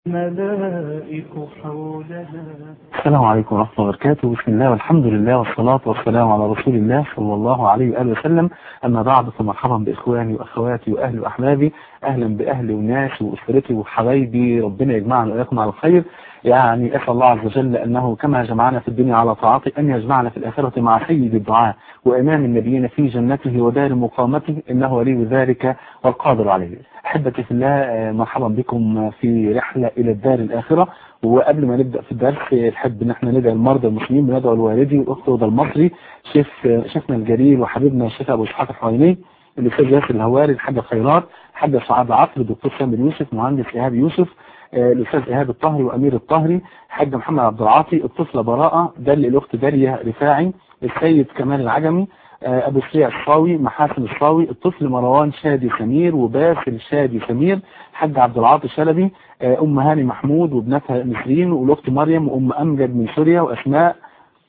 الملائك حولنا السلام عليكم ورحمة الله وبركاته بسم الله والحمد لله والصلاة والسلام على رسول الله صلى الله عليه وآله وسلم أما بعد فمرحبا بإخواني وأخواتي وأهلي وأحبابي أهلا بأهلي وناس وأسرتي وحبايبي ربنا يجمعنا وإياكم على الخير يعني أسأل الله عز وجل أنه كما جمعنا في الدنيا على طاعته أن يجمعنا في الآخرة مع سيد الدعاء وإمام النبيين في جنته ودار مقامته إنه ولي ذلك والقادر عليه أحبتي في الله مرحبا بكم في رحلة إلى الدار الآخرة وقبل ما نبدأ في الدرس نحب ان احنا ندعي المرضى المسلمين بندعو الوالدي والاخت هدى المصري شيخ شيخنا الجليل وحبيبنا الشيخ ابو اسحاق الحويني الاستاذ ياسر الهواري الحاج خيرات الحاج سعاد عصر الدكتور سامر يوسف مهندس ايهاب يوسف الاستاذ ايهاب الطهري وامير الطهري الحاج محمد عبد العاطي الطفله براءه دل الاخت داليا رفاعي السيد كمال العجمي ابو السيع الصاوي محاسن الصاوي الطفل مروان شادي سمير وباسل شادي سمير حاج عبد العاطي شلبي ام هاني محمود وابنتها نسرين والاخت مريم وام امجد من سوريا واسماء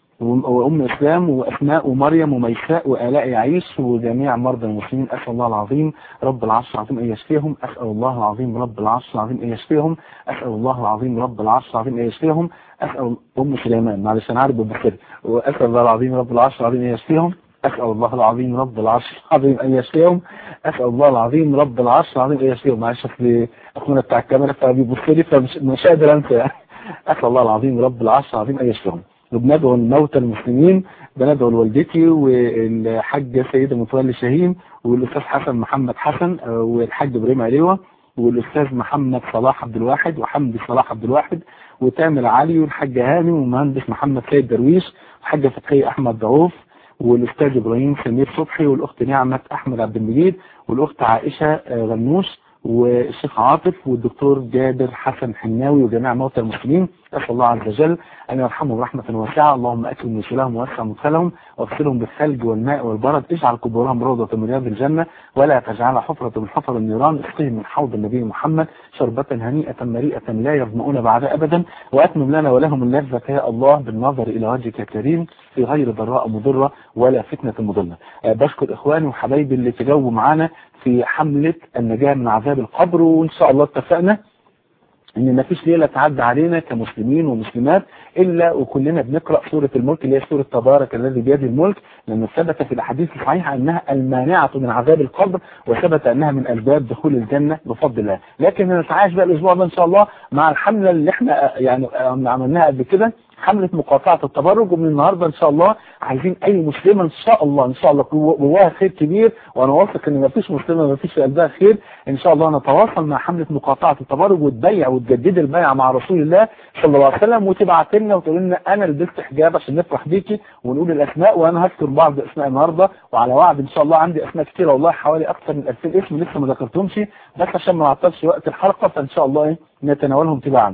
وام اسلام واسماء ومريم وميساء والاء يعيش وجميع مرضى المسلمين اسال الله العظيم رب العرش العظيم ان يشفيهم اسال الله العظيم رب العرش العظيم ان يشفيهم اسال الله العظيم رب العرش العظيم ان يشفيهم اسال ام سليمان معلش انا عارف ببخير واسال الله العظيم رب العرش العظيم ان يشفيهم أسأل الله العظيم رب العرش العظيم أن يشفيهم أسأل الله العظيم رب العرش العظيم أن يشفيهم معلش أصل أخونا بتاع الكاميرا فبيبص لي فمش مش قادر أنسى أسأل الله العظيم رب العرش العظيم أن يشفيهم وبندعو الموتى المسلمين بندعو لوالدتي والحاج سيدة متولي شاهين والأستاذ حسن محمد حسن والحاج إبراهيم عليوة والأستاذ محمد صلاح عبد الواحد وحمدي صلاح عبد الواحد وتامر علي والحاج هاني والمهندس محمد سيد درويش والحاجة فتحية أحمد ضعوف والاستاذ ابراهيم سمير صبحي والاخت نعمة احمد عبد المجيد والاخت عائشة غنوش والشيخ عاطف والدكتور جابر حسن حناوي وجميع موتى المسلمين أسأل الله عز وجل أن يرحمهم رحمة واسعة اللهم أكرم نسلهم ووسع مدخلهم واغسلهم بالثلج والماء والبرد اجعل قبورهم روضة من رياض الجنة ولا تجعلها حفرة من حفر النيران اسقهم من حوض النبي محمد شربة هنيئة مريئة لا يظمؤون بعدها أبدا وأتمم لنا ولهم اللذة يا الله بالنظر إلى وجهك الكريم في غير ضراء مضرة ولا فتنة مضلة بشكر إخواني وحبايبي اللي تجاوبوا معانا في حملة النجاة من عذاب القبر وإن شاء الله اتفقنا ان ما فيش ليلة تعدى علينا كمسلمين ومسلمات الا وكلنا بنقرأ سورة الملك اللي هي سورة تبارك الذي بيده الملك لان ثبت في الاحاديث الصحيحة انها المانعة من عذاب القبر وثبت انها من اسباب دخول الجنة بفضل الله لكن نتعايش بقى الاسبوع ده ان شاء الله مع الحملة اللي احنا يعني عملناها قبل كده حملة مقاطعة التبرج ومن النهاردة ان شاء الله عايزين اي مسلمة ان شاء الله ان شاء الله جواها خير كبير وانا واثق ان ما فيش مسلمة ما فيش في قلبها خير ان شاء الله نتواصل مع حملة مقاطعة التبرج وتبيع وتجدد البيع مع رسول الله صلى الله عليه وسلم وتبعت لنا وتقول لنا انا لبست حجاب عشان نفرح بيكي ونقول الاسماء وانا هذكر بعض اسماء النهارده وعلى وعد ان شاء الله عندي اسماء كتيره والله حوالي اكثر من 2000 اسم لسه ما ذكرتهمش بس عشان ما نعطلش وقت الحلقه فان شاء الله ايه نتناولهم تباعا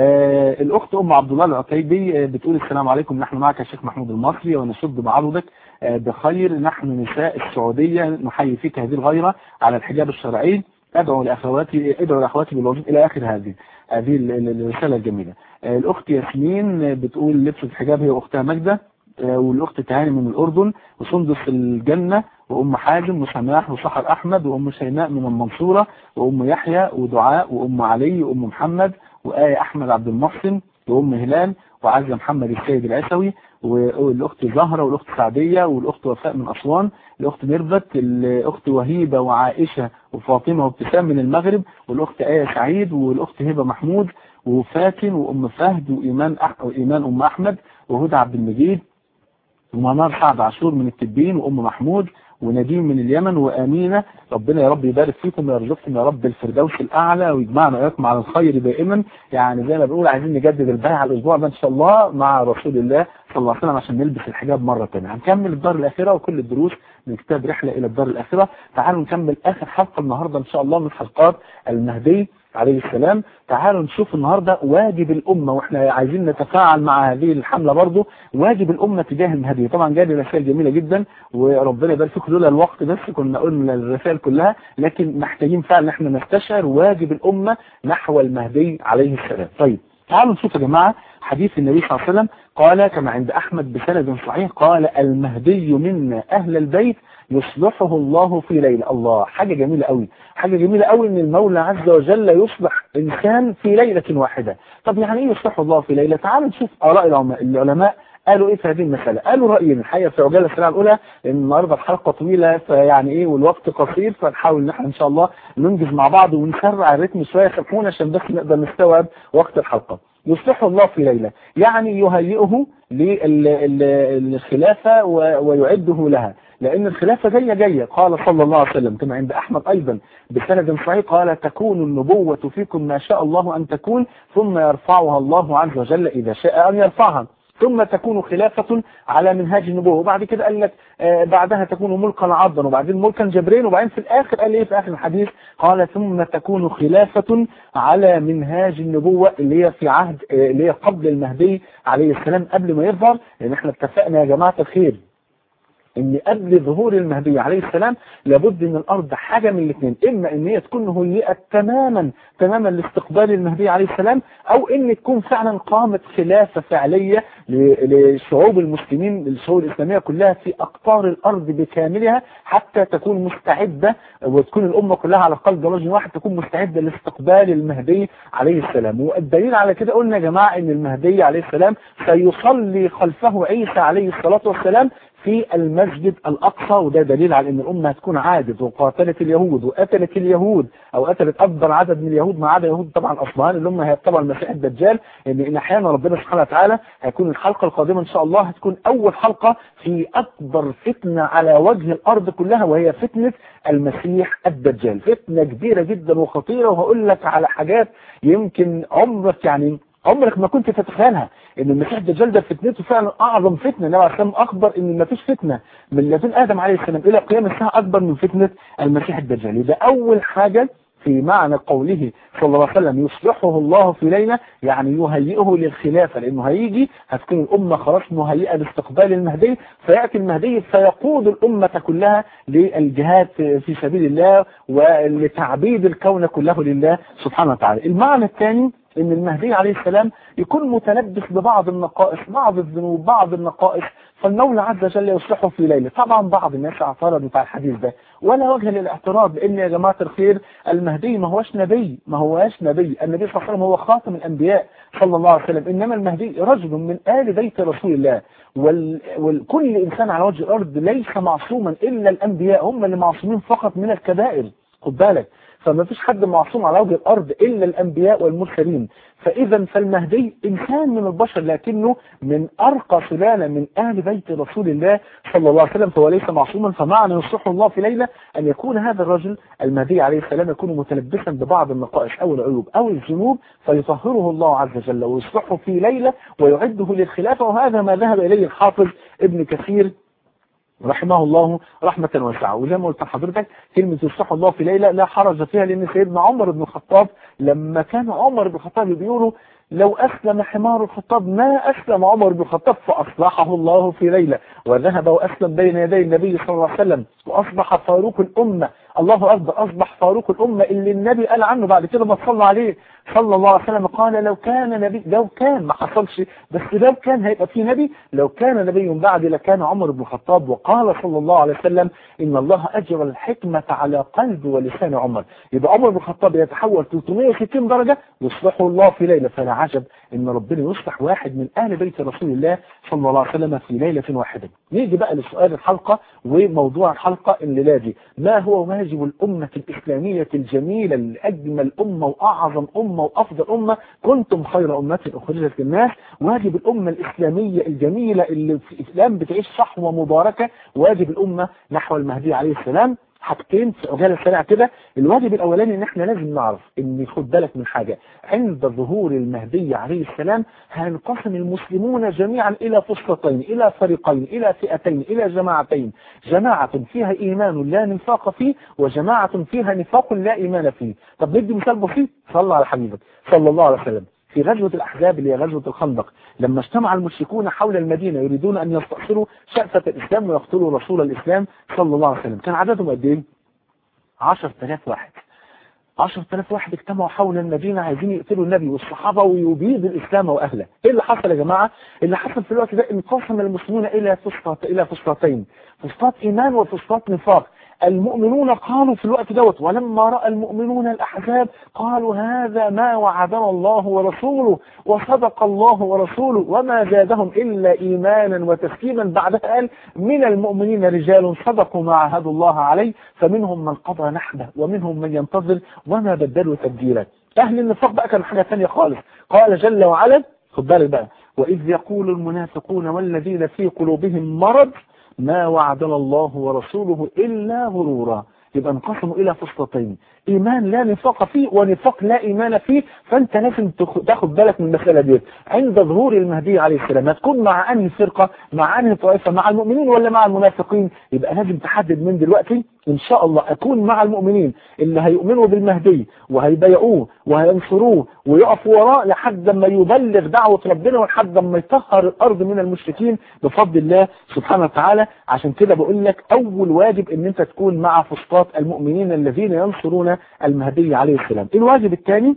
آه الاخت ام عبد الله العتيبي آه بتقول السلام عليكم نحن معك الشيخ محمود المصري ونشد بعضدك آه بخير نحن نساء السعودية نحيي فيك هذه الغيرة على الحجاب الشرعي ادعو لاخواتي ادعو لاخواتي بالوجود الى اخر هذه هذه الرسالة الجميلة الاخت ياسمين بتقول لبس الحجاب هي اختها ماجدة والاخت تهاني من الاردن وسندس الجنة وام حازم وسماح وسحر احمد وام شيماء من المنصورة وام يحيى ودعاء وام علي وام محمد وآية أحمد عبد المحسن وأم هلال وعزة محمد السيد العسوي والأخت زهرة والأخت سعدية والأخت وفاء من أسوان الأخت ميرفت الأخت وهيبة وعائشة وفاطمة وابتسام من المغرب والأخت آية سعيد والأخت هبة محمود وفاتن وأم فهد وإيمان, أح... وإيمان أم أحمد وهدى عبد المجيد ومنار سعد عاشور من التبين وأم محمود ونديم من اليمن وأمينة ربنا يا رب يبارك فيكم ويرزقكم يا رب الفردوس الأعلى ويجمعنا وإياكم على الخير دائما يعني زي ما بنقول عايزين نجدد البيع الأسبوع ده إن شاء الله مع رسول الله صلى الله عليه وسلم عشان نلبس الحجاب مرة ثانيه هنكمل الدار الآخرة وكل الدروس من كتاب رحلة إلى الدار الآخرة تعالوا نكمل آخر حلقة النهاردة إن شاء الله من حلقات المهدي عليه السلام تعالوا نشوف النهاردة واجب الأمة وإحنا عايزين نتفاعل مع هذه الحملة برضو واجب الأمة تجاه المهدي طبعا جالي رسائل جميلة جدا وربنا يبارك فيكم لولا الوقت بس كنا قلنا الرسائل كلها لكن محتاجين فعلا احنا نستشعر واجب الأمة نحو المهدي عليه السلام طيب تعالوا نشوف يا جماعة حديث النبي صلى الله عليه وسلم قال كما عند أحمد بسند صحيح قال المهدي منا أهل البيت يصلحه الله في ليلة الله حاجة جميلة قوي حاجة جميلة قوي ان المولى عز وجل يصلح انسان في ليلة واحدة طب يعني ايه يصلحه الله في ليلة تعالوا نشوف آراء العلماء العلماء قالوا ايه في هذه المسألة قالوا رأيين الحقيقة في عجالة السنة الأولى لأن النهاردة الحلقة طويلة فيعني ايه والوقت قصير فنحاول ان احنا ان شاء الله ننجز مع بعض ونسرع الريتم شوية خفونا عشان بس نقدر نستوعب وقت الحلقة يصلحه الله في ليلة يعني يهيئه للخلافة ويعده لها لأن الخلافة جاية جاية قال صلى الله عليه وسلم كما عند أحمد أيضا بسند صحيح قال تكون النبوة فيكم ما شاء الله أن تكون ثم يرفعها الله عز وجل إذا شاء أن يرفعها ثم تكون خلافة على منهاج النبوة وبعد كده قال لك آه بعدها تكون ملكا عضا وبعدين ملكا جبرين وبعدين في الآخر قال ايه في آخر الحديث قال ثم تكون خلافة على منهاج النبوة اللي هي في عهد آه اللي هي قبل المهدي عليه السلام قبل ما يظهر لأن احنا اتفقنا يا جماعة الخير ان قبل ظهور المهدي عليه السلام لابد ان الارض حاجة من الاثنين اما ان هي تكون هيئت تماما تماما لاستقبال المهدي عليه السلام او ان تكون فعلا قامت خلافة فعلية لشعوب المسلمين الشعوب الاسلامية كلها في اقطار الارض بكاملها حتى تكون مستعدة وتكون الامة كلها على قلب رجل واحد تكون مستعدة لاستقبال المهدي عليه السلام والدليل على كده قلنا يا جماعة ان المهدي عليه السلام سيصلي خلفه عيسى عليه الصلاة والسلام في المسجد الأقصى وده دليل على أن الأمة هتكون عادت وقاتلت اليهود وقتلت اليهود أو قتلت أكبر عدد من اليهود ما عدا يهود طبعا أصبحان اللي هم طبعا المسيح الدجال إن, إن أحيانا ربنا سبحانه وتعالى هيكون الحلقة القادمة إن شاء الله هتكون أول حلقة في أكبر فتنة على وجه الأرض كلها وهي فتنة المسيح الدجال فتنة كبيرة جدا وخطيرة وهقول لك على حاجات يمكن عمرك يعني عمرك ما كنت تتخيلها ان المسيح الدجال ده فتنته فعلا اعظم فتنه النبي عليه السلام اخبر ان ما فيش فتنه من لدن ادم عليه السلام الى قيام الساعه اكبر من فتنه المسيح الدجال ده اول حاجه في معنى قوله صلى الله عليه وسلم يصلحه الله في ليلة يعني يهيئه للخلافة لأنه هيجي هتكون الأمة خلاص مهيئة لاستقبال المهدي فيأتي المهدي فيقود الأمة كلها للجهاد في سبيل الله ولتعبيد الكون كله لله سبحانه وتعالى المعنى الثاني ان المهدي عليه السلام يكون متلبس ببعض النقائص بعض الذنوب بعض النقائص فالمولى عز وجل يصلحه في ليلة طبعا بعض الناس اعترضوا على الحديث ده ولا وجه للاعتراض لان يا جماعة الخير المهدي ما هوش نبي ما هوش نبي النبي صلى الله عليه وسلم هو خاتم الانبياء صلى الله عليه وسلم انما المهدي رجل من آل بيت رسول الله وال... وكل انسان على وجه الارض ليس معصوما الا الانبياء هم اللي معصومين فقط من الكبائر خد بالك فما فيش حد معصوم على وجه الأرض إلا الأنبياء والمرسلين فإذا فالمهدي إنسان من البشر لكنه من أرقى سلالة من أهل بيت رسول الله صلى الله عليه وسلم فهو ليس معصوما فمعنى يصلحه الله في ليلة أن يكون هذا الرجل المهدي عليه السلام يكون متلبسا ببعض النقائص أو العيوب أو الذنوب فيطهره الله عز وجل ويصلحه في ليلة ويعده للخلافة وهذا ما ذهب إليه الحافظ ابن كثير رحمه الله رحمة واسعة وزي ما قلت لحضرتك كلمة يصلح الله في ليلة لا حرج فيها لأن سيدنا عمر بن الخطاب لما كان عمر بن الخطاب بيقولوا لو أسلم حمار الخطاب ما أسلم عمر بن الخطاب فأصلحه الله في ليلة وذهب وأسلم بين يدي النبي صلى الله عليه وسلم وأصبح فاروق الأمة الله أكبر أصبح فاروق الأمة اللي النبي قال عنه بعد كده ما صلى عليه صلى الله عليه وسلم قال لو كان نبي لو كان ما حصلش بس لو كان هيبقى في نبي لو كان نبي بعد لكان عمر بن الخطاب وقال صلى الله عليه وسلم إن الله أجر الحكمة على قلب ولسان عمر يبقى عمر بن الخطاب يتحول 360 درجة يصلحه الله في ليلة فلا عجب إن ربنا يصلح واحد من أهل بيت رسول الله صلى الله عليه وسلم في ليلة واحدة نيجي بقى لسؤال الحلقة وموضوع الحلقة الليلة دي ما هو واجب الأمة الإسلامية الجميلة لأجمل أمة وأعظم أمة وأفضل أمة كنتم خير أمة أخرجت للناس واجب الأمة الإسلامية الجميلة اللي في الإسلام بتعيش صحوة مباركة واجب الأمة نحو المهدي عليه السلام حاجتين في عجالة سريعة كده الواجب الأولاني إن إحنا لازم نعرف إن خد بالك من حاجة عند ظهور المهدي عليه السلام هينقسم المسلمون جميعا إلى فصلتين إلى فريقين إلى فئتين إلى جماعتين جماعة فيها إيمان لا نفاق فيه وجماعة فيها نفاق لا إيمان فيه طب ندي مثال بسيط صلى على حبيبك صلى الله عليه وسلم في غزوة الأحزاب اللي هي غزوة الخندق لما اجتمع المشركون حول المدينة يريدون أن يستأصلوا شأفة الإسلام ويقتلوا رسول الإسلام صلى الله عليه وسلم كان عددهم قد إيه؟ 10000 واحد 10000 واحد اجتمعوا حول المدينة عايزين يقتلوا النبي والصحابة ويبيد الإسلام وأهله إيه اللي حصل يا جماعة اللي حصل في الوقت ده انقسم المسلمون إلى فسطات إلى فسطتين فسطات إيمان وفسطات نفاق المؤمنون قالوا في الوقت دوت ولما رأى المؤمنون الأحزاب قالوا هذا ما وعدنا الله ورسوله وصدق الله ورسوله وما زادهم إلا إيمانا وتسليما بعدها قال من المؤمنين رجال صدقوا ما عهدوا الله عليه فمنهم من قضى نحبه ومنهم من ينتظر وما بدلوا تبديلا أهل النفاق بقى كان حاجة ثانية خالص قال جل وعلا خد بالك بقى وإذ يقول المنافقون والذين في قلوبهم مرض ما وعدنا الله ورسوله إلا غرورا يبقى انقسموا إلى فسطتين إيمان لا نفاق فيه ونفاق لا إيمان فيه فأنت لازم تاخد بالك من المسألة دي عند ظهور المهدي عليه السلام هتكون مع أنهي فرقة مع أنهي طائفة مع المؤمنين ولا مع المنافقين يبقى لازم تحدد من دلوقتي إن شاء الله أكون مع المؤمنين اللي هيؤمنوا بالمهدي وهيبيعوه وهينصروه ويقفوا وراه لحد ما يبلغ دعوة ربنا ولحد ما يطهر الأرض من المشركين بفضل الله سبحانه وتعالى عشان كده بقول لك أول واجب إن أنت تكون مع فسطاط المؤمنين الذين ينصرون المهدي عليه السلام الواجب الثاني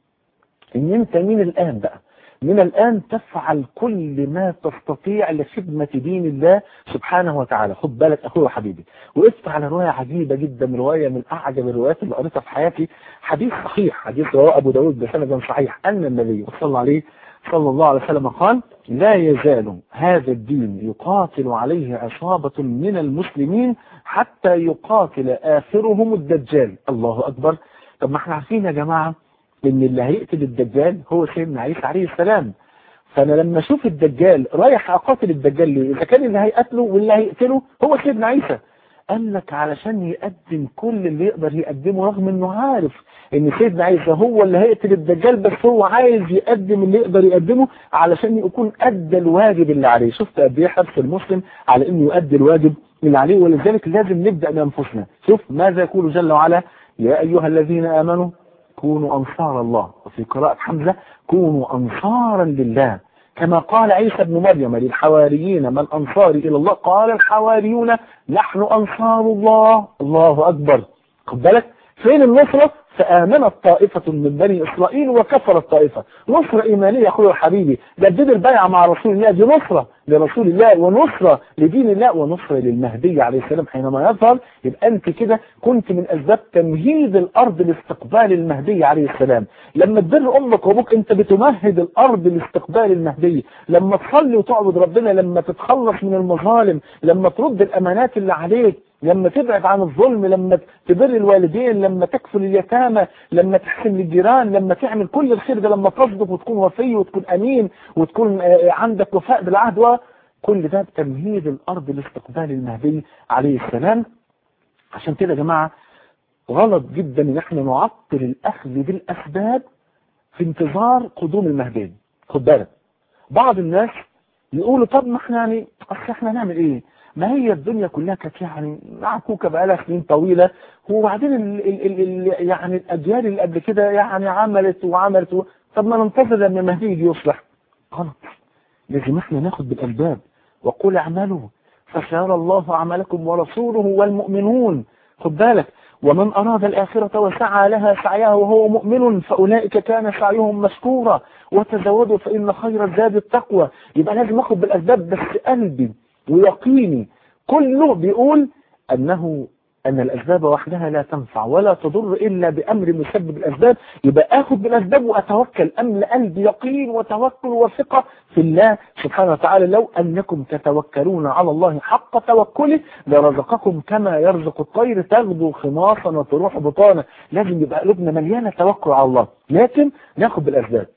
ان انت من الان بقى من الآن تفعل كل ما تستطيع لخدمة دين الله سبحانه وتعالى خد بالك أخوي وحبيبي وقفت على رواية عجيبة جدا رواية من أعجب الروايات اللي قريتها في حياتي حديث صحيح حديث رواه أبو داود بسند صحيح أن النبي صلى الله عليه صلى الله عليه وسلم قال لا يزال هذا الدين يقاتل عليه عصابة من المسلمين حتى يقاتل آخرهم الدجال الله أكبر طب ما احنا عارفين يا جماعة ان اللي هيقتل الدجال هو سيدنا عيسى عليه السلام فانا لما اشوف الدجال رايح اقاتل الدجال ليه اذا كان اللي هيقتله واللي هيقتله هو سيدنا عيسى قال لك علشان يقدم كل اللي يقدر يقدمه رغم انه عارف ان سيدنا عيسى هو اللي هيقتل الدجال بس هو عايز يقدم اللي يقدر يقدمه علشان يكون ادى الواجب اللي عليه شفت قد ايه حرص المسلم على انه يؤدي الواجب اللي عليه ولذلك لازم نبدا بانفسنا شوف ماذا يقول جل وعلا يا ايها الذين امنوا كونوا أنصار الله وفي قراءة حمزة كونوا أنصارا لله كما قال عيسى بن مريم للحواريين من أنصاري إلى الله قال الحواريون نحن أنصار الله الله أكبر خد بالك فين النصرة فآمنت طائفة من بني إسرائيل وكفرت طائفة نصرة إيمانية يا أخوي حبيبي جدد البيعة مع رسول الله دي نصرة لرسول الله ونصرة لدين الله ونصرة للمهدي عليه السلام حينما يظهر يبقى أنت كده كنت من أسباب تمهيد الأرض لاستقبال المهدي عليه السلام لما تبر أمك وأبوك أنت بتمهد الأرض لاستقبال المهدي لما تصلي وتعبد ربنا لما تتخلص من المظالم لما ترد الأمانات اللي عليك لما تبعد عن الظلم لما تبر الوالدين لما تكفل اليتامى لما تحسن للجيران لما تعمل كل الخير ده لما تصدق وتكون وفي وتكون أمين وتكون عندك وفاء بالعهد كل ده بتمهيد الأرض لاستقبال المهدي عليه السلام عشان كده يا جماعة غلط جدا ان احنا نعطل الأخذ بالأسباب في انتظار قدوم المهدي خد بالك بعض الناس يقولوا طب ما احنا يعني اصل احنا نعمل ايه ما هي الدنيا كلها كانت يعني معكوكة بقالها سنين طويلة وبعدين ال ال ال ال يعني الأجيال اللي قبل كده يعني عملت وعملت و... طب ما ننتظر لما المهدي يجي يصلح غلط لازم احنا ناخد بالأسباب وقول اعملوا فسيرى الله عملكم ورسوله والمؤمنون خد بالك ومن أراد الآخرة وسعى لها سعيها وهو مؤمن فأولئك كان سعيهم مشكورا وتزودوا فإن خير الزاد التقوى يبقى لازم أخذ بالأسباب بس قلبي ويقيني كله بيقول أنه أن الأسباب وحدها لا تنفع ولا تضر إلا بأمر مسبب الأسباب يبقى أخذ بالأسباب وأتوكل أمل قلبي يقين وتوكل وثقة في الله سبحانه وتعالى لو أنكم تتوكلون على الله حق توكله لرزقكم كما يرزق الطير تغدو خماصا وتروح بطانا لازم يبقى قلوبنا مليانة توكل على الله لكن ناخذ بالأسباب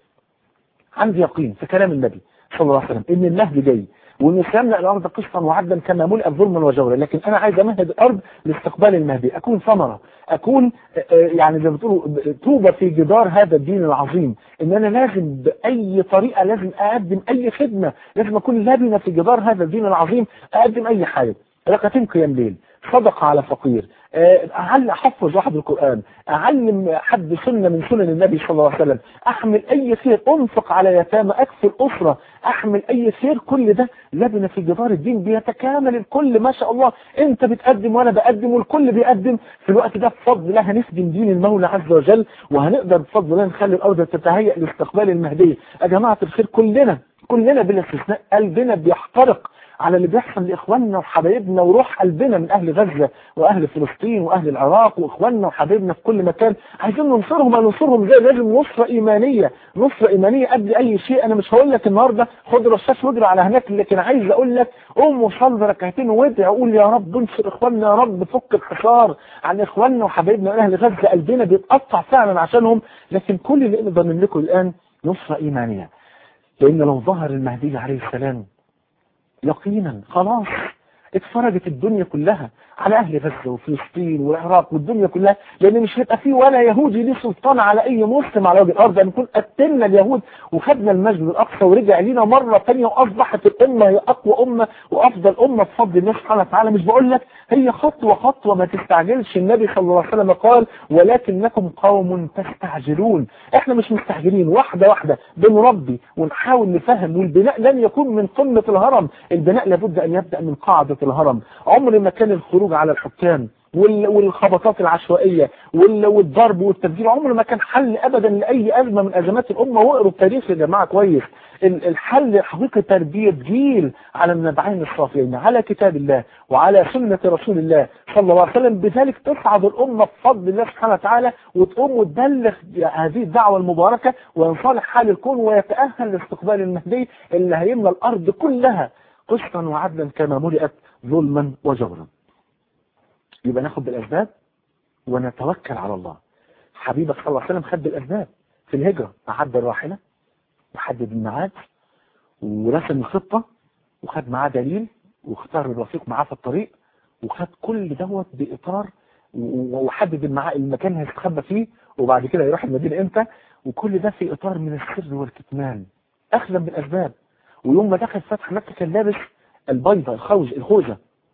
عندي يقين في كلام النبي صلى الله عليه وسلم إن المهدي جاي وان سيملأ الارض قسطا وعدلا كما ملئت ظلما وجورا لكن انا عايز امهد الارض لاستقبال المهدي اكون ثمره اكون يعني زي ما بتقولوا طوبه في جدار هذا الدين العظيم ان انا لازم باي طريقه لازم اقدم اي خدمه لازم اكون لبنه في جدار هذا الدين العظيم اقدم اي حاجه ركعتين قيام ليل صدقه على فقير أعلم أحفظ واحد القرآن أعلم حد سنة من سنن النبي صلى الله عليه وسلم أحمل أي خير أنفق على يتامى أكفل أسرة أحمل أي خير كل ده لبنة في جدار الدين بيتكامل الكل ما شاء الله أنت بتقدم وأنا بقدم والكل بيقدم في الوقت ده بفضل الله هنخدم دين المولى عز وجل وهنقدر بفضل الله نخلي الأرض تتهيأ لاستقبال المهدي يا جماعة الخير كلنا كلنا بلا استثناء قلبنا بيحترق على اللي بيحصل لإخواننا وحبايبنا وروح قلبنا من أهل غزة وأهل فلسطين وأهل العراق وإخواننا وحبايبنا في كل مكان عايزين ننصرهم ننصرهم زي لازم نصرة إيمانية نصرة إيمانية قبل أي شيء أنا مش هقول لك النهاردة خد رشاش واجري على هناك لكن عايز أقول لك قوم وصلي ركعتين وادعي قول يا رب انصر إخواننا يا رب فك الحصار عن إخواننا وحبايبنا من أهل غزة قلبنا بيتقطع فعلا عشانهم لكن كل اللي نقدر نملكه الآن نصرة إيمانية لأن لو ظهر المهدي عليه السلام يقينا خلاص اتفرجت الدنيا كلها على أهل غزة وفلسطين والعراق والدنيا كلها لأن مش هيبقى فيه ولا يهودي ليه سلطان على أي مسلم على وجه الأرض نكون قتلنا اليهود وخدنا المسجد الأقصى ورجع لينا مرة ثانية وأصبحت الأمة هي أقوى أمة وأفضل أمة بفضل الله سبحانه وتعالى مش بقول لك هي خطوة خطوة ما تستعجلش النبي صلى الله عليه وسلم قال ولكنكم قوم تستعجلون احنا مش مستعجلين واحدة واحدة بنربي ونحاول نفهم والبناء لن يكون من قمة الهرم البناء لابد أن يبدأ من قاعدة الهرم عمر ما كان الخروج على الحكام والخبطات العشوائية والضرب والتفجير عمر ما كان حل ابدا لاي ازمه من ازمات الامه واقروا التاريخ يا جماعه كويس الحل حقيقي تربيه جيل على النبعين الصافيين على كتاب الله وعلى سنه رسول الله صلى الله عليه وسلم بذلك تصعد الامه بفضل الله سبحانه وتعالى وتقوم وتبلغ هذه الدعوه المباركه وينصلح حال الكون ويتاهل لاستقبال المهدي اللي هيملى الارض كلها قسطا وعدلا كما ملئت ظلما وجورا يبقى ناخد بالأسباب ونتوكل على الله حبيبك صلى الله عليه وسلم خد بالأسباب في الهجرة أعد الراحلة وحدد الميعاد ورسم الخطة وخد معاه دليل واختار الرفيق معاه في الطريق وخد كل دوت بإطار وحدد معاه المكان اللي هيستخبى فيه وبعد كده يروح المدينة امتى وكل ده في إطار من السر والكتمان أخذا بالأسباب ويوم ما دخل فتح مكة كان لابس البيضة الخوذ الخوذة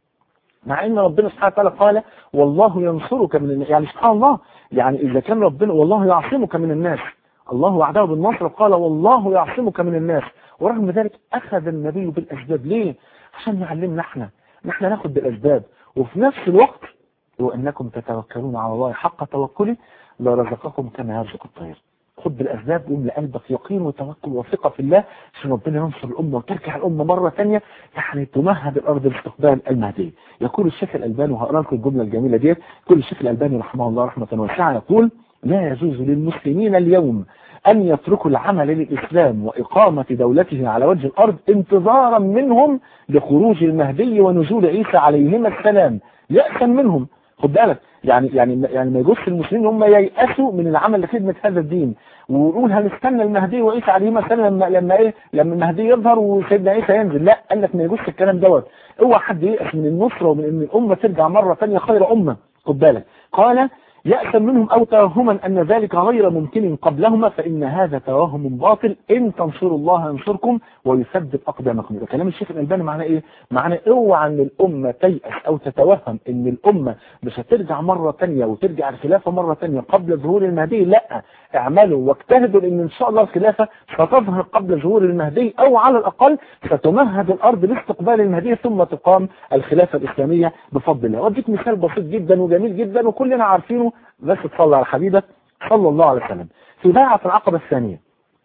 مع ان ربنا سبحانه وتعالى قال والله ينصرك من الناس يعني سبحان الله يعني اذا كان ربنا والله يعصمك من الناس الله وعده بالنصر قال والله يعصمك من الناس ورغم ذلك اخذ النبي بالاسباب ليه عشان يعلمنا احنا نحن ناخد بالاسباب وفي نفس الوقت وانكم تتوكلون على الله حق توكله لرزقكم كما يرزق الطير خد بالأسباب واملى قلبك يقين وتوكل وثقة في الله عشان ربنا ينصر الأمة وترجع الأمة مرة ثانية يعني تمهد الأرض لاستقبال المهدي يقول الشيخ الألباني وهقرا لكم الجملة الجميلة ديت يقول الشيخ الألباني رحمه الله رحمة واسعة يقول لا يجوز للمسلمين اليوم أن يتركوا العمل للإسلام وإقامة دولته على وجه الأرض انتظارا منهم لخروج المهدي ونزول عيسى عليهما السلام يأسا منهم خد بالك يعني يعني يعني ما يجوزش المسلمين هم ييأسوا من العمل لخدمة هذا الدين ونقول هنستنى المهدي وعيسى عليه السلام لما لما ايه لما المهدي يظهر وسيدنا عيسى ينزل لا قال لك ما يجوزش الكلام دوت اوعى حد ييأس من النصرة ومن ان الامة ترجع مرة ثانيه خير امة خد بالك قال يأسا منهم أو توهما أن ذلك غير ممكن قبلهما فإن هذا توهم باطل إن تنصروا الله ينصركم ويثبت أقدامكم ده كلام الشيخ الألباني معناه إيه؟ معناه اوعى أن الأمة تيأس أو تتوهم أن الأمة مش هترجع مرة ثانيه وترجع الخلافة مرة ثانيه قبل ظهور المهدي لا اعملوا واجتهدوا لأن إن شاء الله الخلافة ستظهر قبل ظهور المهدي أو على الأقل ستمهد الأرض لاستقبال المهدي ثم تقام الخلافة الإسلامية بفضل الله وأديك مثال بسيط جدا وجميل جدا وكلنا عارفينه بس تصلي على حبيبك صلى الله عليه وسلم في بيعة العقبة الثانية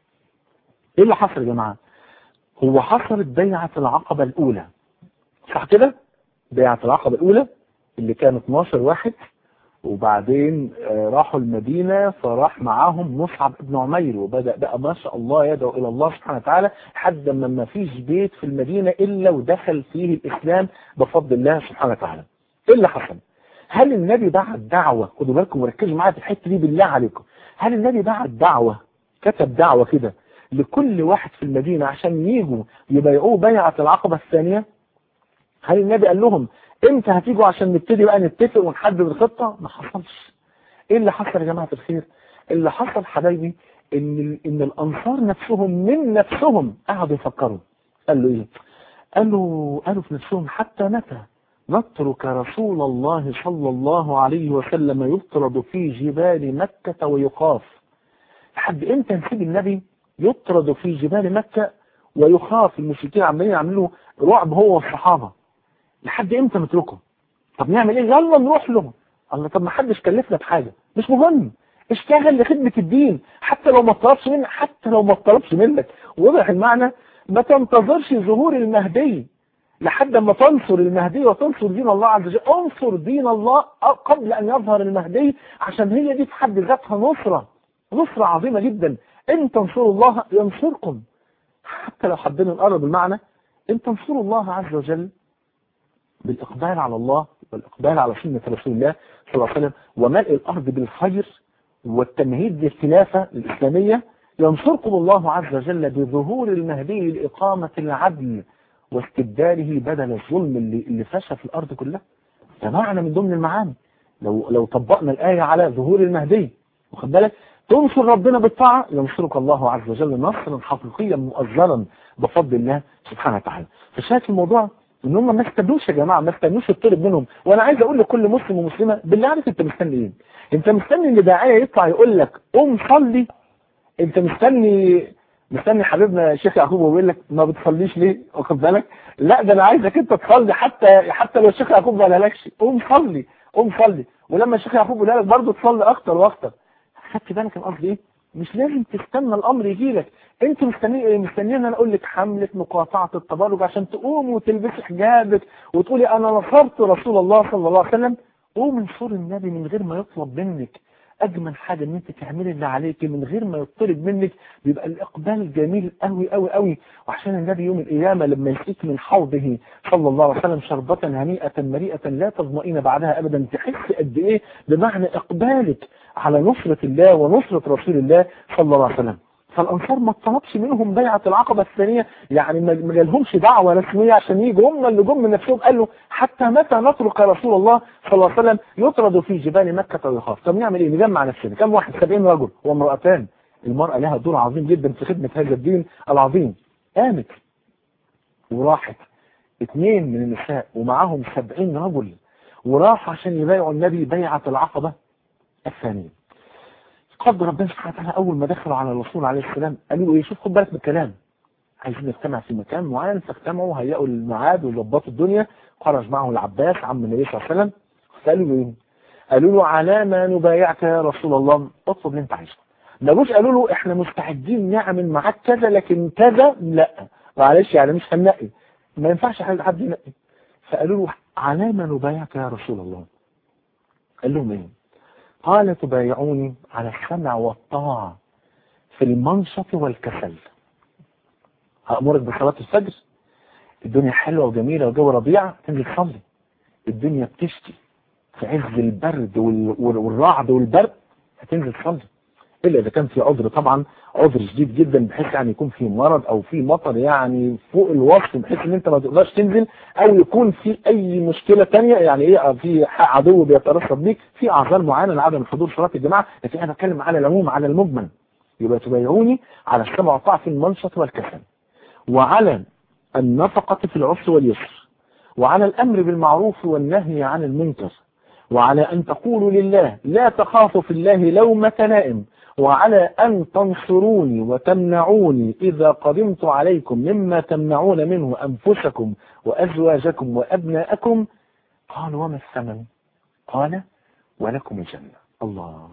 ايه اللي حصل يا جماعة هو حصلت بيعة العقبة الاولى صح كده بيعة العقبة الاولى اللي كان 12 واحد وبعدين راحوا المدينة فراح معاهم مصعب ابن عمير وبدأ بقى ما شاء الله يدعو إلى الله سبحانه وتعالى حد ما ما فيش بيت في المدينة إلا ودخل فيه الإسلام بفضل الله سبحانه وتعالى إيه اللي حصل هل النبي بعت دعوة خدوا بالكم وركزوا معايا في الحتة دي بالله عليكم هل النبي بعت دعوة كتب دعوة كده لكل واحد في المدينة عشان يجوا يبايعوه بيعة العقبة الثانية هل النبي قال لهم امتى هتيجوا عشان نبتدي بقى نتفق ونحدد الخطة ما حصلش ايه اللي حصل يا جماعة الخير اللي حصل حبايبي ان ان الانصار نفسهم من نفسهم قعدوا يفكروا قالوا ايه قالوا قالوا في نفسهم حتى متى نترك رسول الله صلى الله عليه وسلم يطرد في جبال مكة ويخاف لحد امتى نسيب النبي يطرد في جبال مكة ويخاف المشركين عمالين يعملوا رعب هو والصحابة لحد امتى نتركه طب نعمل ايه يلا نروح له الله طب ما حدش كلفنا بحاجة مش مهم اشتغل لخدمة الدين حتى لو ما طلبش منك حتى لو ما طلبش منك وضح المعنى ما تنتظرش ظهور المهدي لحد ما تنصر المهدي وتنصر دين الله عز وجل انصر دين الله قبل ان يظهر المهدي عشان هي دي في حد ذاتها نصرة نصرة عظيمة جدا ان تنصروا الله ينصركم حتى لو حبينا نقرب المعنى ان تنصروا الله عز وجل بالاقبال على الله والاقبال على سنة رسول الله صلى الله عليه وسلم وملء الارض بالخير والتمهيد للخلافة الاسلامية ينصركم الله عز وجل بظهور المهدي لإقامة العدل واستبداله بدل الظلم اللي, اللي فشى في الأرض كلها ده معنى من ضمن المعاني لو لو طبقنا الآية على ظهور المهدي واخد بالك تنصر ربنا بالطاعة ينصرك الله عز وجل نصرا حقيقيا مؤجرا بفضل الله سبحانه وتعالى فشايف الموضوع ان هم ما استنوش يا جماعه ما استنوش يطلب منهم وانا عايز اقول لكل مسلم ومسلمه بالله عليك انت مستني ايه انت مستني ان داعيه يطلع يقول لك قوم صلي انت مستني مستني حبيبنا الشيخ يعقوب ويقول لك ما بتصليش ليه واخد بالك لا ده انا عايزك انت تصلي حتى حتى لو الشيخ يعقوب ما قالكش قوم صلي قوم صلي ولما الشيخ يعقوب يقول لك برضه تصلي اكتر واكتر خدت بالك انا قصدي ايه مش لازم تستنى الامر يجي لك انت مستني ايه مستنيين انا اقول لك حمله مقاطعه التبرج عشان تقوم وتلبسي حجابك وتقولي انا نصرت رسول الله صلى الله عليه وسلم قوم انصر النبي من غير ما يطلب منك اجمل حاجة ان انت تعملي اللي عليك من غير ما يطلب منك بيبقى الاقبال جميل قوي قوي قوي وعشان النبي يوم القيامة لما يسقيك من حوضه صلى الله عليه وسلم شربة هنيئة مريئة لا تظمئين بعدها ابدا تحس قد ايه بمعنى اقبالك على نصرة الله ونصرة رسول الله صلى الله عليه وسلم فالانصار ما طلبش منهم بيعة العقبة الثانية يعني ما جالهمش دعوة رسمية عشان يجوا هم اللي جم من نفسهم قالوا حتى متى نترك رسول الله صلى الله عليه وسلم يطرد في جبال مكة ويخاف طب نعمل ايه نجمع نفسنا كم واحد 70 رجل وامرأتان المرأة لها دور عظيم جدا في خدمة هذا الدين العظيم قامت وراحت اثنين من النساء ومعاهم 70 رجل وراح عشان يبايعوا النبي بيعة العقبة الثانية قدر ربنا سبحانه وتعالى اول ما دخلوا على الرسول عليه السلام قالوا له ايه شوف خد بالك من الكلام عايزين نجتمع في مكان معين فاجتمعوا هيئوا الميعاد وظبطوا الدنيا خرج معه العباس عم النبي صلى الله عليه وسلم فقالوا له ايه قالوا له على ما نبايعك يا رسول الله اطلب اللي انت عايزه ما جوش قالوا له احنا مستعدين نعمل معاك كذا لكن كذا لا معلش يعني مش هننقي ما ينفعش حد ينقي فقالوا له على ما نبايعك يا رسول الله قال لهم ايه قال تبايعوني على السمع والطاعة في المنشط والكسل هأمرك بصلاة الفجر الدنيا حلوة وجميلة وجو ربيع تنزل تصلي الدنيا بتشتي في عز البرد والرعد والبرد هتنزل تصلي إلا إذا كان في عذر طبعا عذر شديد جدا بحيث يعني يكون في مرض أو في مطر يعني فوق الوصف بحيث إن أنت ما تقدرش تنزل أو يكون في أي مشكلة تانية يعني إيه في عدو بيترصد بيك في أعذار معينة لعدم حضور صلاة الجماعة لكن أنا بتكلم على العموم على المجمل يبقى تبايعوني على السمع والطاعة في المنشط والكسل وعلى النفقة في العسر واليسر وعلى الأمر بالمعروف والنهي عن المنكر وعلى أن تقولوا لله لا تخافوا في الله لومة لائم وعلى أن تنصروني وتمنعوني إذا قدمت عليكم مما تمنعون منه أنفسكم وأزواجكم وأبناءكم قال وما الثمن قال ولكم الجنة الله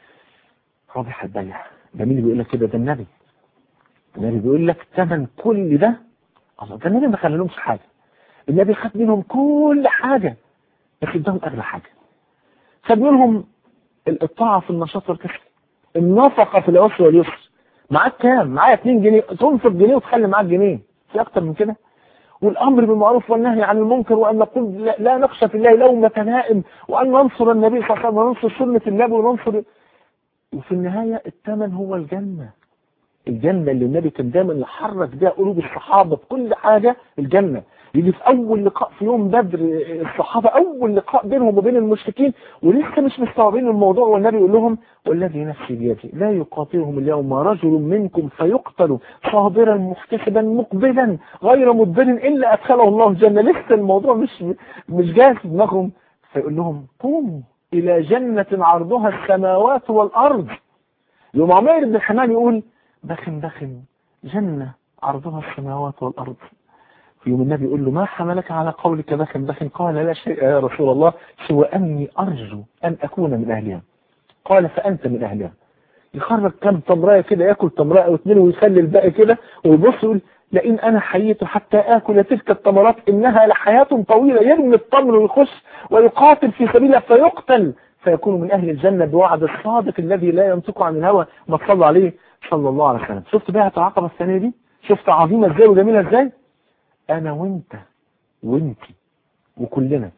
واضح البيع ده مين بيقول لك كده ده النبي النبي بيقول لك ثمن كل ده الله ده النبي ما خلالهمش حاجة النبي خد منهم كل حاجة بس اداهم أغلى حاجة خد منهم الطاعة في النشاط والكسل النفقة في العسر واليسر معاك كام معايا 2 جنيه تنفق جنيه وتخلي معاك جنيه في اكتر من كده والامر بالمعروف والنهي عن المنكر وان نقول لا, لا نخشى في الله لومة نائم وان ننصر النبي صلى الله عليه وسلم وننصر سنة النبي وننصر وفي النهاية الثمن هو الجنة الجنة اللي النبي كان دايما يحرك بها قلوب الصحابة في كل حاجة الجنة يجي في اول لقاء في يوم بدر الصحابة اول لقاء بينهم وبين المشركين ولسه مش مستوعبين الموضوع والنبي يقول لهم والذي نفسي بيدي لا يقاتلهم اليوم رجل منكم فيقتل صابرا محتسبا مقبلا غير مدبر الا ادخله الله الجنة لسه الموضوع مش مش جاهز في دماغهم فيقول لهم قوموا الى جنة عرضها السماوات والارض يوم عمير بن الحمام يقول بخن بخن جنة عرضها السماوات والارض في يوم النبي يقول له ما حملك على قولك بخن بخن قال لا شيء يا رسول الله سوى أني أرجو أن أكون من أهلها قال فأنت من أهلها يخرج كم تمراية كده ياكل تمراية أو اتنين ويخلي الباقي كده ويبص يقول لئن أنا حييت حتى آكل تلك التمرات إنها لحياة طويلة يرمي التمر ويخش ويقاتل في سبيله فيقتل فيكون من أهل الجنة بوعد الصادق الذي لا ينطق عن الهوى ما صلى عليه صلى الله عليه وسلم شفت بقى العقبة الثانية دي شفت عظيمة ازاي وجميلة ازاي انا وانت وانت وكلنا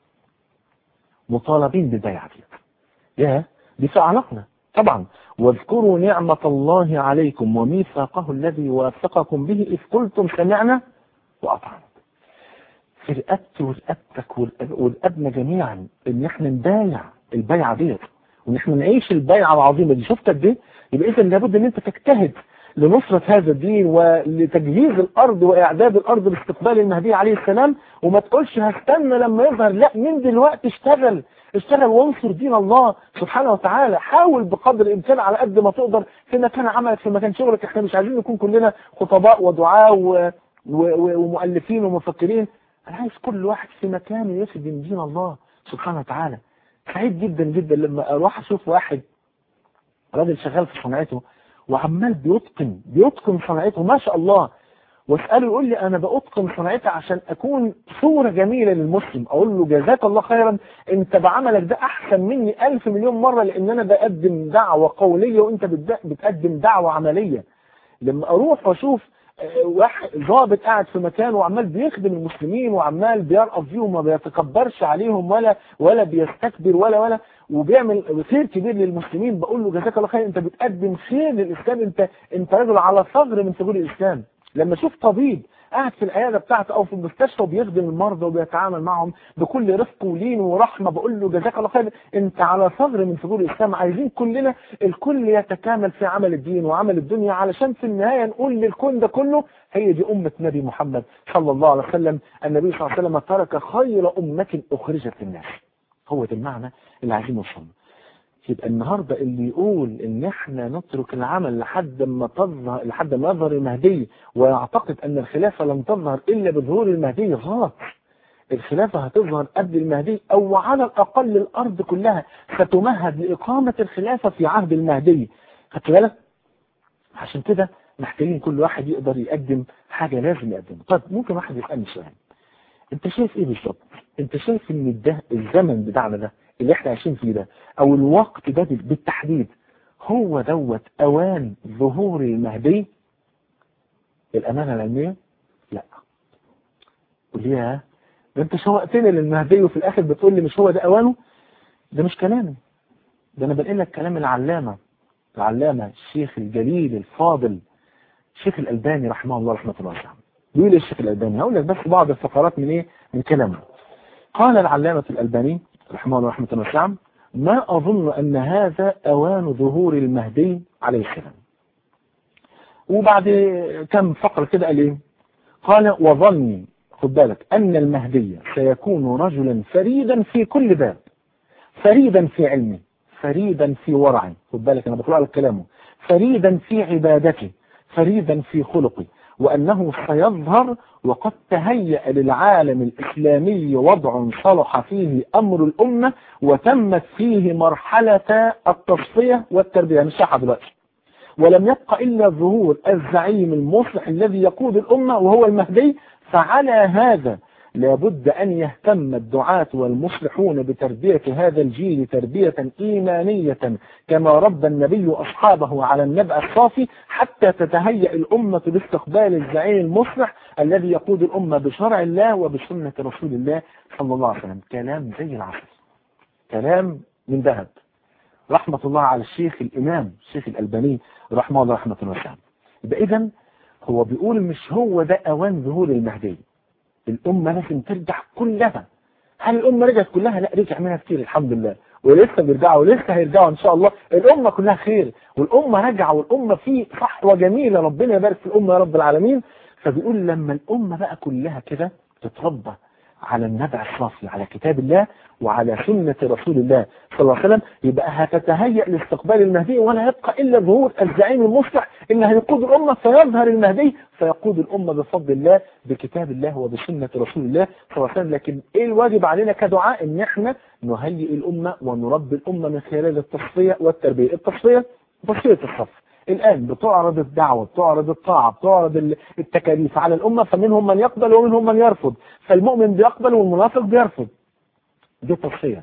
مطالبين بالبيعة دي يا دي في اعناقنا طبعا واذكروا نعمة الله عليكم وميثاقه الذي واثقكم به إذ قلتم سمعنا وأطعنا في رقبتي ورقبتك ورقبنا جميعا ان احنا نبايع البيعة ديت وان احنا نعيش البيعة العظيمة دي شفت قد ايه يبقى اذا لابد ان انت تجتهد لنصرة هذا الدين ولتجهيز الأرض وإعداد الأرض لاستقبال المهدي عليه السلام وما تقولش هستنى لما يظهر لا من دلوقتي اشتغل اشتغل وانصر دين الله سبحانه وتعالى حاول بقدر الإمكان على قد ما تقدر في مكان عملك في مكان شغلك احنا مش عايزين نكون كلنا خطباء ودعاء و... و... ومؤلفين ومفكرين أنا عايز كل واحد في مكانه يخدم دين الله سبحانه وتعالى سعيد جدا جدا لما أروح أشوف واحد راجل شغال في صنعته وعمال بيتقن بيتقن صنعته ما شاء الله واسأله يقول لي أنا بأتقن صنعتي عشان أكون صورة جميلة للمسلم أقول له جزاك الله خيرا أنت بعملك ده أحسن مني ألف مليون مرة لأن أنا بقدم دعوة قولية وأنت بتقدم دعوة عملية لما أروح وأشوف واحد ضابط قاعد في مكان وعمال بيخدم المسلمين وعمال بيرقص فيهم ما بيتكبرش عليهم ولا ولا بيستكبر ولا ولا وبيعمل خير كبير للمسلمين بقول له جزاك الله خير انت بتقدم خير للاسلام انت انت راجل على ثغر من ثغور الاسلام لما اشوف طبيب قاعد في العياده بتاعته او في المستشفى وبيخدم المرضى وبيتعامل معهم بكل رفق ولين ورحمه بقول له جزاك الله خير انت على ثغر من ثغور الاسلام عايزين كلنا الكل يتكامل في عمل الدين وعمل الدنيا علشان في النهايه نقول للكون ده كله هي دي امه نبي محمد صلى الله عليه وسلم النبي صلى الله عليه وسلم ترك خير امه اخرجت للناس هو ده المعنى اللي عايزين نوصله يبقى النهاردة اللي يقول ان احنا نترك العمل لحد ما تظهر لحد ما يظهر المهدي ويعتقد ان الخلافة لم تظهر الا بظهور المهدي غلط الخلافة هتظهر قبل المهدي او على الاقل الارض كلها ستمهد لاقامة الخلافة في عهد المهدي خدت بالك عشان كده محتاجين كل واحد يقدر يقدم حاجة لازم يقدمها طيب ممكن واحد يسألني سؤال انت شايف ايه بالظبط انت شايف ان ده الزمن بتاعنا ده اللي احنا عايشين فيه ده او الوقت ده بالتحديد هو دوت اوان ظهور المهدي الامانة العلمية لا قول لي يا ده انت شوقتني للمهدي وفي الاخر بتقول لي مش هو ده اوانه ده مش كلامي ده انا بنقل لك كلام العلامة العلامة الشيخ الجليل الفاضل الشيخ الالباني رحمه الله رحمة الله وسلم بيقول الشيخ الالباني هقول لك بس بعض الفقرات من ايه من كلامه قال العلامة الالباني رحمه الله رحمة الله وسلم ما أظن أن هذا أوان ظهور المهدي عليه السلام وبعد كم فقرة كده قال ايه قال وظني خد بالك أن المهدي سيكون رجلا فريدا في كل باب فريدا في علمه فريدا في ورعه خد بالك أنا بقرأ لك كلامه فريدا في عبادته فريدا في خلقه وأنه سيظهر وقد تهيأ للعالم الإسلامي وضع صلح فيه أمر الأمة وتمت فيه مرحلة التصفية والتربية مش صح دلوقتي ولم يبقى إلا ظهور الزعيم المصلح الذي يقود الأمة وهو المهدي فعلى هذا لابد أن يهتم الدعاة والمصلحون بتربية هذا الجيل تربية إيمانية كما ربى النبي أصحابه على النبأ الصافي حتى تتهيأ الأمة لاستقبال الزعيم المصلح الذي يقود الأمة بشرع الله وبسنة رسول الله صلى الله عليه وسلم كلام زي العسل كلام من ذهب رحمة الله على الشيخ الإمام الشيخ الألباني رحمه الله رحمة الله وسلم يبقى إذا هو بيقول مش هو ده أوان ظهور المهدي الأمة لازم ترجع كلها هل الأمة رجعت كلها لا رجع منها كتير الحمد لله ولسه بيرجعوا ولسه هيرجعوا ان شاء الله الامه كلها خير والامه راجعه والامه في صحوه جميله ربنا يبارك في الامه يا رب العالمين فبيقول لما الامه بقى كلها كده تتربى على النبع الصافي على كتاب الله وعلى سنة رسول الله صلى الله عليه وسلم يبقى هتتهيأ لاستقبال المهدي ولا يبقى إلا ظهور الزعيم المصلح اللي هيقود الأمة فيظهر المهدي فيقود الأمة بفضل الله بكتاب الله وبسنة رسول الله صلى الله عليه وسلم لكن إيه الواجب علينا كدعاء إن إحنا نهيئ الأمة ونربي الأمة من خلال التصفية والتربية التصفية تصفية الصف الآن بتعرض الدعوة بتعرض الطاعة بتعرض التكاليف على الأمة فمنهم من يقبل ومنهم من يرفض فالمؤمن بيقبل والمنافق بيرفض دي تصفية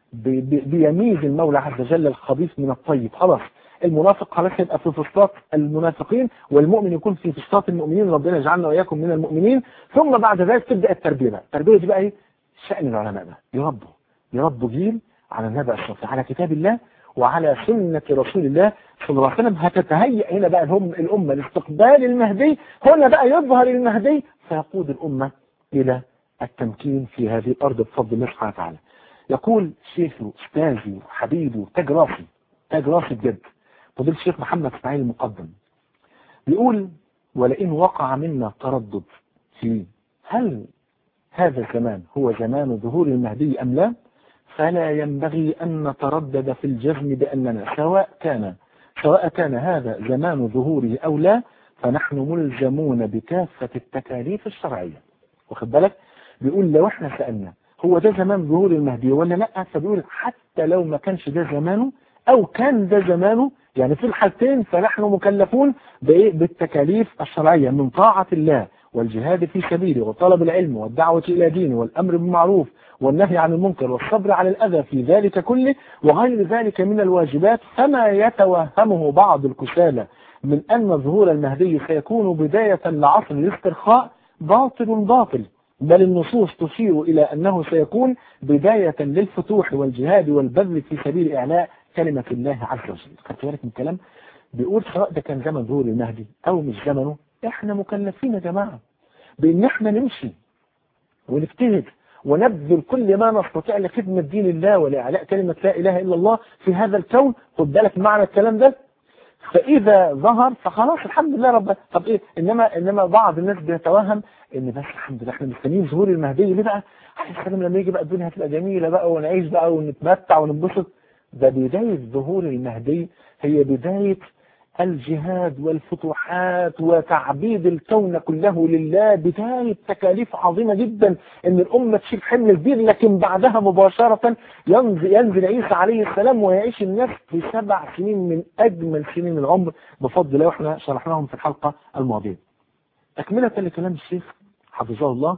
بيميز المولى عز وجل الخبيث من الطيب خلاص المنافق خلاص يبقى في فسطاط المنافقين والمؤمن يكون في فسطاط المؤمنين ربنا يجعلنا وإياكم من المؤمنين ثم بعد ذلك تبدأ التربية بقى التربية دي بقى ايه شأن العلماء بقى يربوا يربوا جيل على النبأ الصافي على كتاب الله وعلى سنة رسول الله صلى الله عليه وسلم هتتهيأ هنا بقى هم الأمة لاستقبال المهدي هنا بقى يظهر المهدي فيقود الأمة إلى التمكين في هذه الأرض بفضل الله سبحانه وتعالى يقول شيخي أستاذي وحبيبي تاج راسي تاج راسي بجد فضيل الشيخ محمد اسماعيل المقدم بيقول ولئن وقع منا تردد في هل هذا الزمان هو زمان ظهور المهدي أم لا فلا ينبغي أن نتردد في الجزم بأننا سواء كان سواء كان هذا زمان ظهوره أو لا فنحن ملزمون بكافة التكاليف الشرعية واخد بالك بيقول لو احنا سألنا هو ده زمان ظهور المهدي ولا لا فبيقول حتى لو ما كانش ده زمانه او كان ده زمانه يعني في الحالتين فنحن مكلفون بايه بالتكاليف الشرعية من طاعة الله والجهاد في سبيله وطلب العلم والدعوة إلى دينه والأمر بالمعروف والنهي عن المنكر والصبر على الأذى في ذلك كله وغير ذلك من الواجبات فما يتوهمه بعض الكسالى من أن ظهور المهدي سيكون بداية لعصر الاسترخاء باطل باطل بل النصوص تشير إلى أنه سيكون بداية للفتوح والجهاد والبذل في سبيل إعلاء كلمة الله عز وجل خدت بالك من الكلام بيقول سواء ده كان زمن ظهور المهدي أو مش زمنه احنا مكلفين يا جماعة بان احنا نمشي ونجتهد ونبذل كل ما نستطيع لخدمة دين الله ولإعلاء كلمة لا إله إلا الله في هذا الكون خد بالك معنى الكلام ده فإذا ظهر فخلاص الحمد لله رب طب إيه إنما إنما بعض الناس بيتوهم إن بس الحمد لله إحنا مستنيين ظهور المهدي ليه بقى؟ على السلام لما يجي بقى الدنيا هتبقى جميلة بقى ونعيش بقى ونتمتع وننبسط ده بداية ظهور المهدي هي بداية الجهاد والفتوحات وتعبيد الكون كله لله بداية تكاليف عظيمة جدا ان الامة تشيل حمل كبير لكن بعدها مباشرة ينزل, ينزل عيسى عليه السلام ويعيش الناس في سبع سنين من اجمل سنين العمر بفضل الله واحنا شرحناهم في الحلقة الماضية تكملة لكلام الشيخ حفظه الله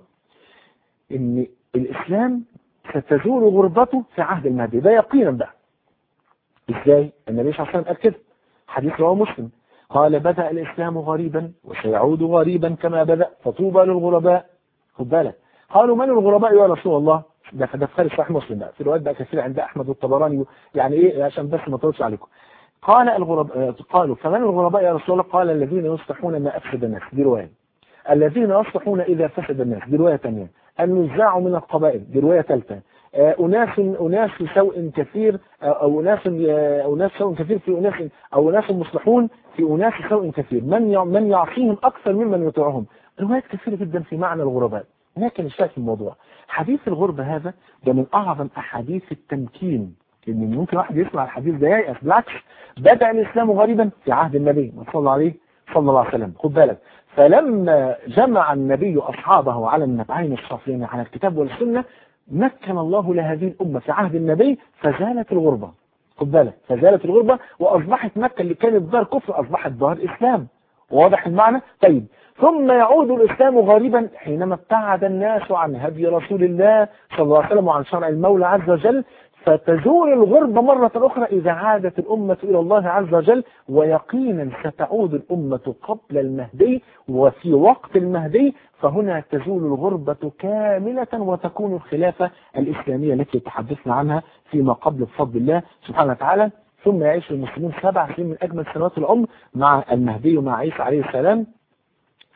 ان الاسلام ستزول غربته في عهد المهدي ده يقينا بقى ازاي النبي صلى الله عليه وسلم قال كده حديث رواه مسلم قال بدأ الإسلام غريبا وسيعود غريبا كما بدأ فطوبى للغرباء خد بالك قالوا من الغرباء يا رسول الله ده ده في صحيح مسلم بقى في روايات بقى كثير عند أحمد والطبراني يعني إيه عشان بس ما اطولش عليكم قال الغرباء قالوا فمن الغرباء يا رسول الله قال الذين يصلحون ما أفسد الناس دي رواية الذين يصلحون إذا فسد الناس دي رواية ثانيه النزاع من القبائل دي رواية ثالثة أناس أناس سوء كثير أو أناس أناس سوء كثير في أناس أو أناس مصلحون في أناس سوء كثير من من يعصيهم أكثر ممن يطيعهم روايات كثيرة جدا في معنى الغرباء لكن الشاهد في الموضوع حديث الغربة هذا ده من أعظم أحاديث التمكين إن ممكن واحد يسمع الحديث ده ييأس بالعكس بدأ الإسلام غريبا في عهد النبي صلى الله عليه صلى الله عليه وسلم خد بالك فلما جمع النبي أصحابه على النبعين الصافين على الكتاب والسنة مكن الله لهذه الأمة في عهد النبي فزالت الغربة خد بالك فزالت الغربة وأصبحت مكة اللي كانت دار كفر أصبحت دار إسلام واضح المعنى طيب ثم يعود الإسلام غريبا حينما ابتعد الناس عن هدي رسول الله صلى الله عليه وسلم وعن شرع المولى عز وجل فتزول الغربة مرة أخرى إذا عادت الأمة إلى الله عز وجل ويقينا ستعود الأمة قبل المهدي وفي وقت المهدي فهنا تزول الغربة كاملة وتكون الخلافة الإسلامية التي تحدثنا عنها فيما قبل بفضل الله سبحانه وتعالى ثم يعيش المسلمون سبع سنين من أجمل سنوات العمر مع المهدي ومع عيسى عليه السلام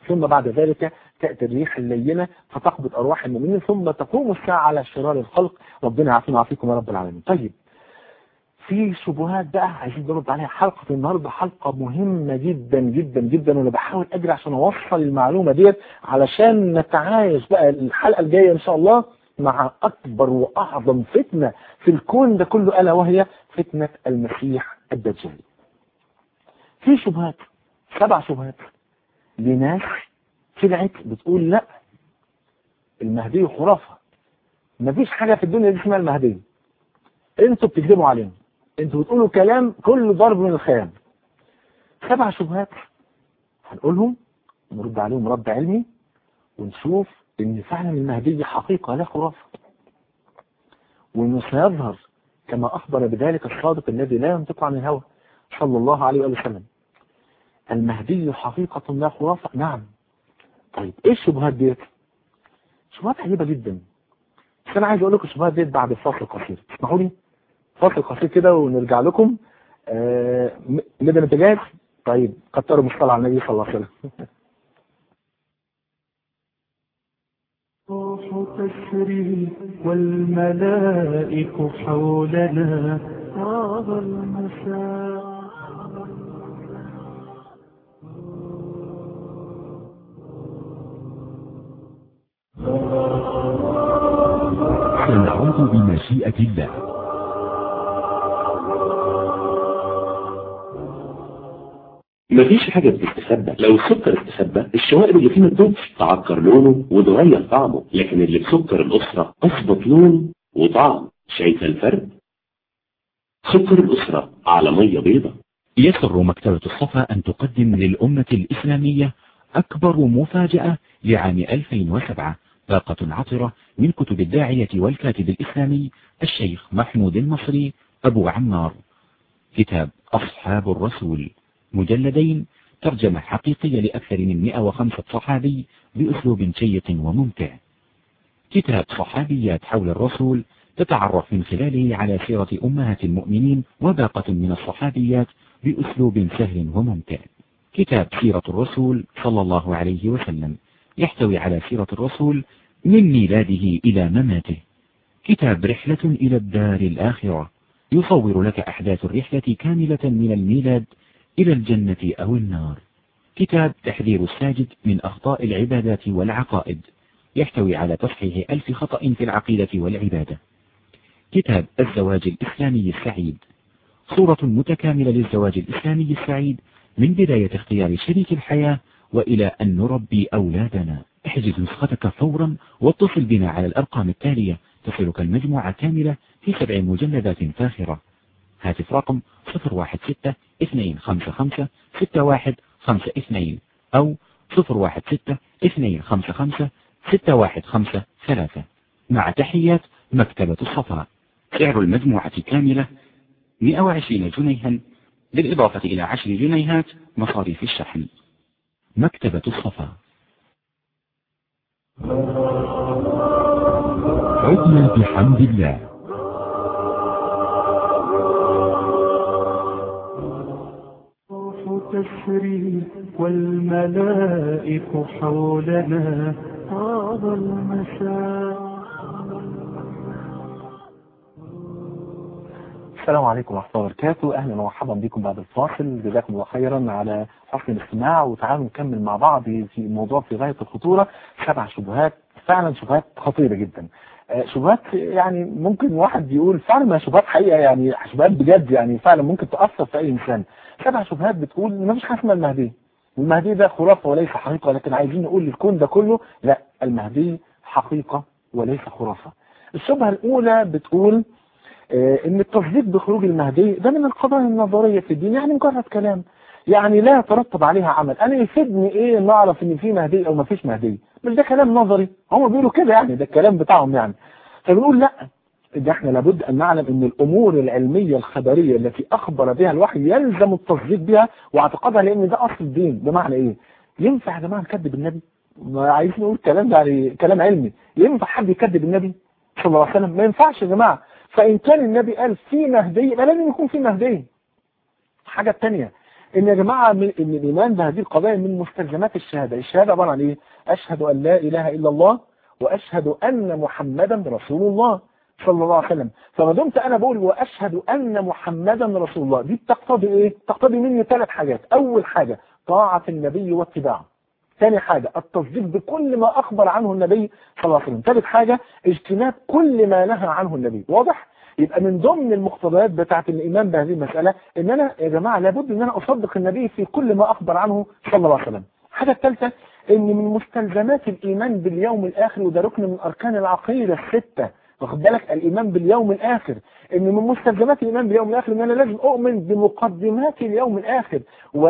ثم بعد ذلك تأتي الريح اللينة فتقبض أرواح المؤمنين ثم تقوم الساعة على شرار الخلق ربنا يعافينا ويعافيكم يا رب العالمين طيب في شبهات بقى عايزين نرد عليها حلقة النهاردة حلقة مهمة جدا جدا جدا وانا بحاول اجري عشان اوصل المعلومة ديت علشان نتعايش بقى الحلقة الجاية ان شاء الله مع اكبر واعظم فتنة في الكون ده كله الا وهي فتنة المسيح الدجال في شبهات سبع شبهات لناس طلعت بتقول لا المهدي خرافة مفيش حاجة في الدنيا دي اسمها المهدي انتوا بتكذبوا عليهم انتوا بتقولوا كلام كله ضرب من الخيال سبع شبهات هنقولهم نرد عليهم رد علمي ونشوف ان فعلا المهدي حقيقة لا خرافة وانه سيظهر كما اخبر بذلك الصادق الذي لا ينطق عن الهوى صلى الله عليه وآله وسلم المهدي حقيقة لا خرافة نعم طيب ايه الشبهات ديت شبهات عجيبة جدا بس انا عايز اقول لكم الشبهات ديت بعد فاصل قصير اسمحوا لي فاصل قصير كده ونرجع لكم آه نبدا انت جاهز طيب كتروا مصطلح على النبي صلى الله عليه وسلم روح تسري والملائك حولنا طاب المساء سنعود بمشيئة الله مفيش حاجة بتستخبى لو السكر استخبى الشوائب اللي فيه ما تدوبش تعكر لونه وتغير طعمه لكن اللي بسكر الأسرة أثبت لون وطعم شايفة الفرق سكر الأسرة على مية بيضة يسر مكتبة الصفا أن تقدم للأمة الإسلامية أكبر مفاجأة لعام 2007 باقة عطرة من كتب الداعية والكاتب الإسلامي الشيخ محمود المصري أبو عمار كتاب أصحاب الرسول مجلدين ترجمة حقيقية لأكثر من 105 صحابي بأسلوب شيق وممتع كتاب صحابيات حول الرسول تتعرف من خلاله على سيرة أمهات المؤمنين وباقة من الصحابيات بأسلوب سهل وممتع كتاب سيرة الرسول صلى الله عليه وسلم يحتوي على سيرة الرسول من ميلاده إلى مماته كتاب رحلة إلى الدار الآخرة يصور لك أحداث الرحلة كاملة من الميلاد إلى الجنة أو النار كتاب تحذير الساجد من أخطاء العبادات والعقائد يحتوي على تصحيح ألف خطأ في العقيدة والعبادة كتاب الزواج الإسلامي السعيد صورة متكاملة للزواج الإسلامي السعيد من بداية اختيار شريك الحياة وإلى أن نربي أولادنا احجز نسختك فورا واتصل بنا على الأرقام التالية تصلك المجموعة كاملة في سبع مجلدات فاخرة هاتف رقم 016 255 6152 أو 016 255 6153 مع تحيات مكتبة الصفاء سعر المجموعة كاملة 120 جنيها بالإضافة إلى 10 جنيهات مصاريف الشحن مكتبة الصفا عدنا بحمد الله روح تسري والملائك حولنا طاب المساء السلام عليكم ورحمة الله وبركاته أهلا ومرحبا بكم بعد الفاصل جزاكم الله خيرا على حسن الاستماع وتعالوا نكمل مع بعض في موضوع في غاية الخطورة سبع شبهات فعلا شبهات خطيرة جدا آه، شبهات يعني ممكن واحد يقول فعلا ما شبهات حقيقة يعني شبهات بجد يعني فعلا ممكن تأثر في أي إنسان سبع شبهات بتقول ما فيش حاجة اسمها المهدي والمهدي ده خرافة وليس حقيقة لكن عايزين نقول للكون ده كله لا المهدي حقيقة وليس خرافة الشبهة الأولى بتقول آه، ان التصديق بخروج المهدي ده من القضايا النظرية في الدين يعني مجرد كلام يعني لا يترتب عليها عمل انا يفيدني ايه ان اعرف ان في مهدي او ما فيش مهدي مش ده كلام نظري هم بيقولوا كده يعني ده الكلام بتاعهم يعني فبنقول لا ده احنا لابد ان نعلم ان الامور العلمية الخبرية التي اخبر بها الوحي يلزم التصديق بها واعتقادها لان ده اصل الدين بمعنى ايه ينفع يا جماعة نكذب النبي ما عايزين نقول كلام ده يعني كلام علمي ينفع حد يكذب النبي صلى الله عليه وسلم ما ينفعش يا جماعة فإن كان النبي قال في مهدي يبقى لازم يكون في مهدي الحاجة الثانية ان يا جماعة من ان الايمان بهذه القضايا من مستلزمات الشهادة الشهادة عبارة عن ايه اشهد ان لا اله الا الله واشهد ان محمدا رسول الله صلى الله عليه وسلم فما دمت انا بقول واشهد ان محمدا رسول الله دي بتقتضي ايه تقتضي مني ثلاث حاجات اول حاجة طاعة النبي واتباعه ثاني حاجة التصديق بكل ما أخبر عنه النبي صلى الله عليه وسلم ثالث حاجة اجتناب كل ما نهى عنه النبي واضح؟ يبقى من ضمن المقتضيات بتاعة الإيمان بهذه المسألة إن أنا يا جماعة لابد إن أنا أصدق النبي في كل ما أخبر عنه صلى الله عليه وسلم الحاجة الثالثة إن من مستلزمات الإيمان باليوم الآخر وده ركن من أركان العقيدة الستة واخد بالك الإيمان باليوم الآخر إن من مستلزمات الإيمان باليوم الآخر إن أنا لازم أؤمن بمقدمات اليوم الآخر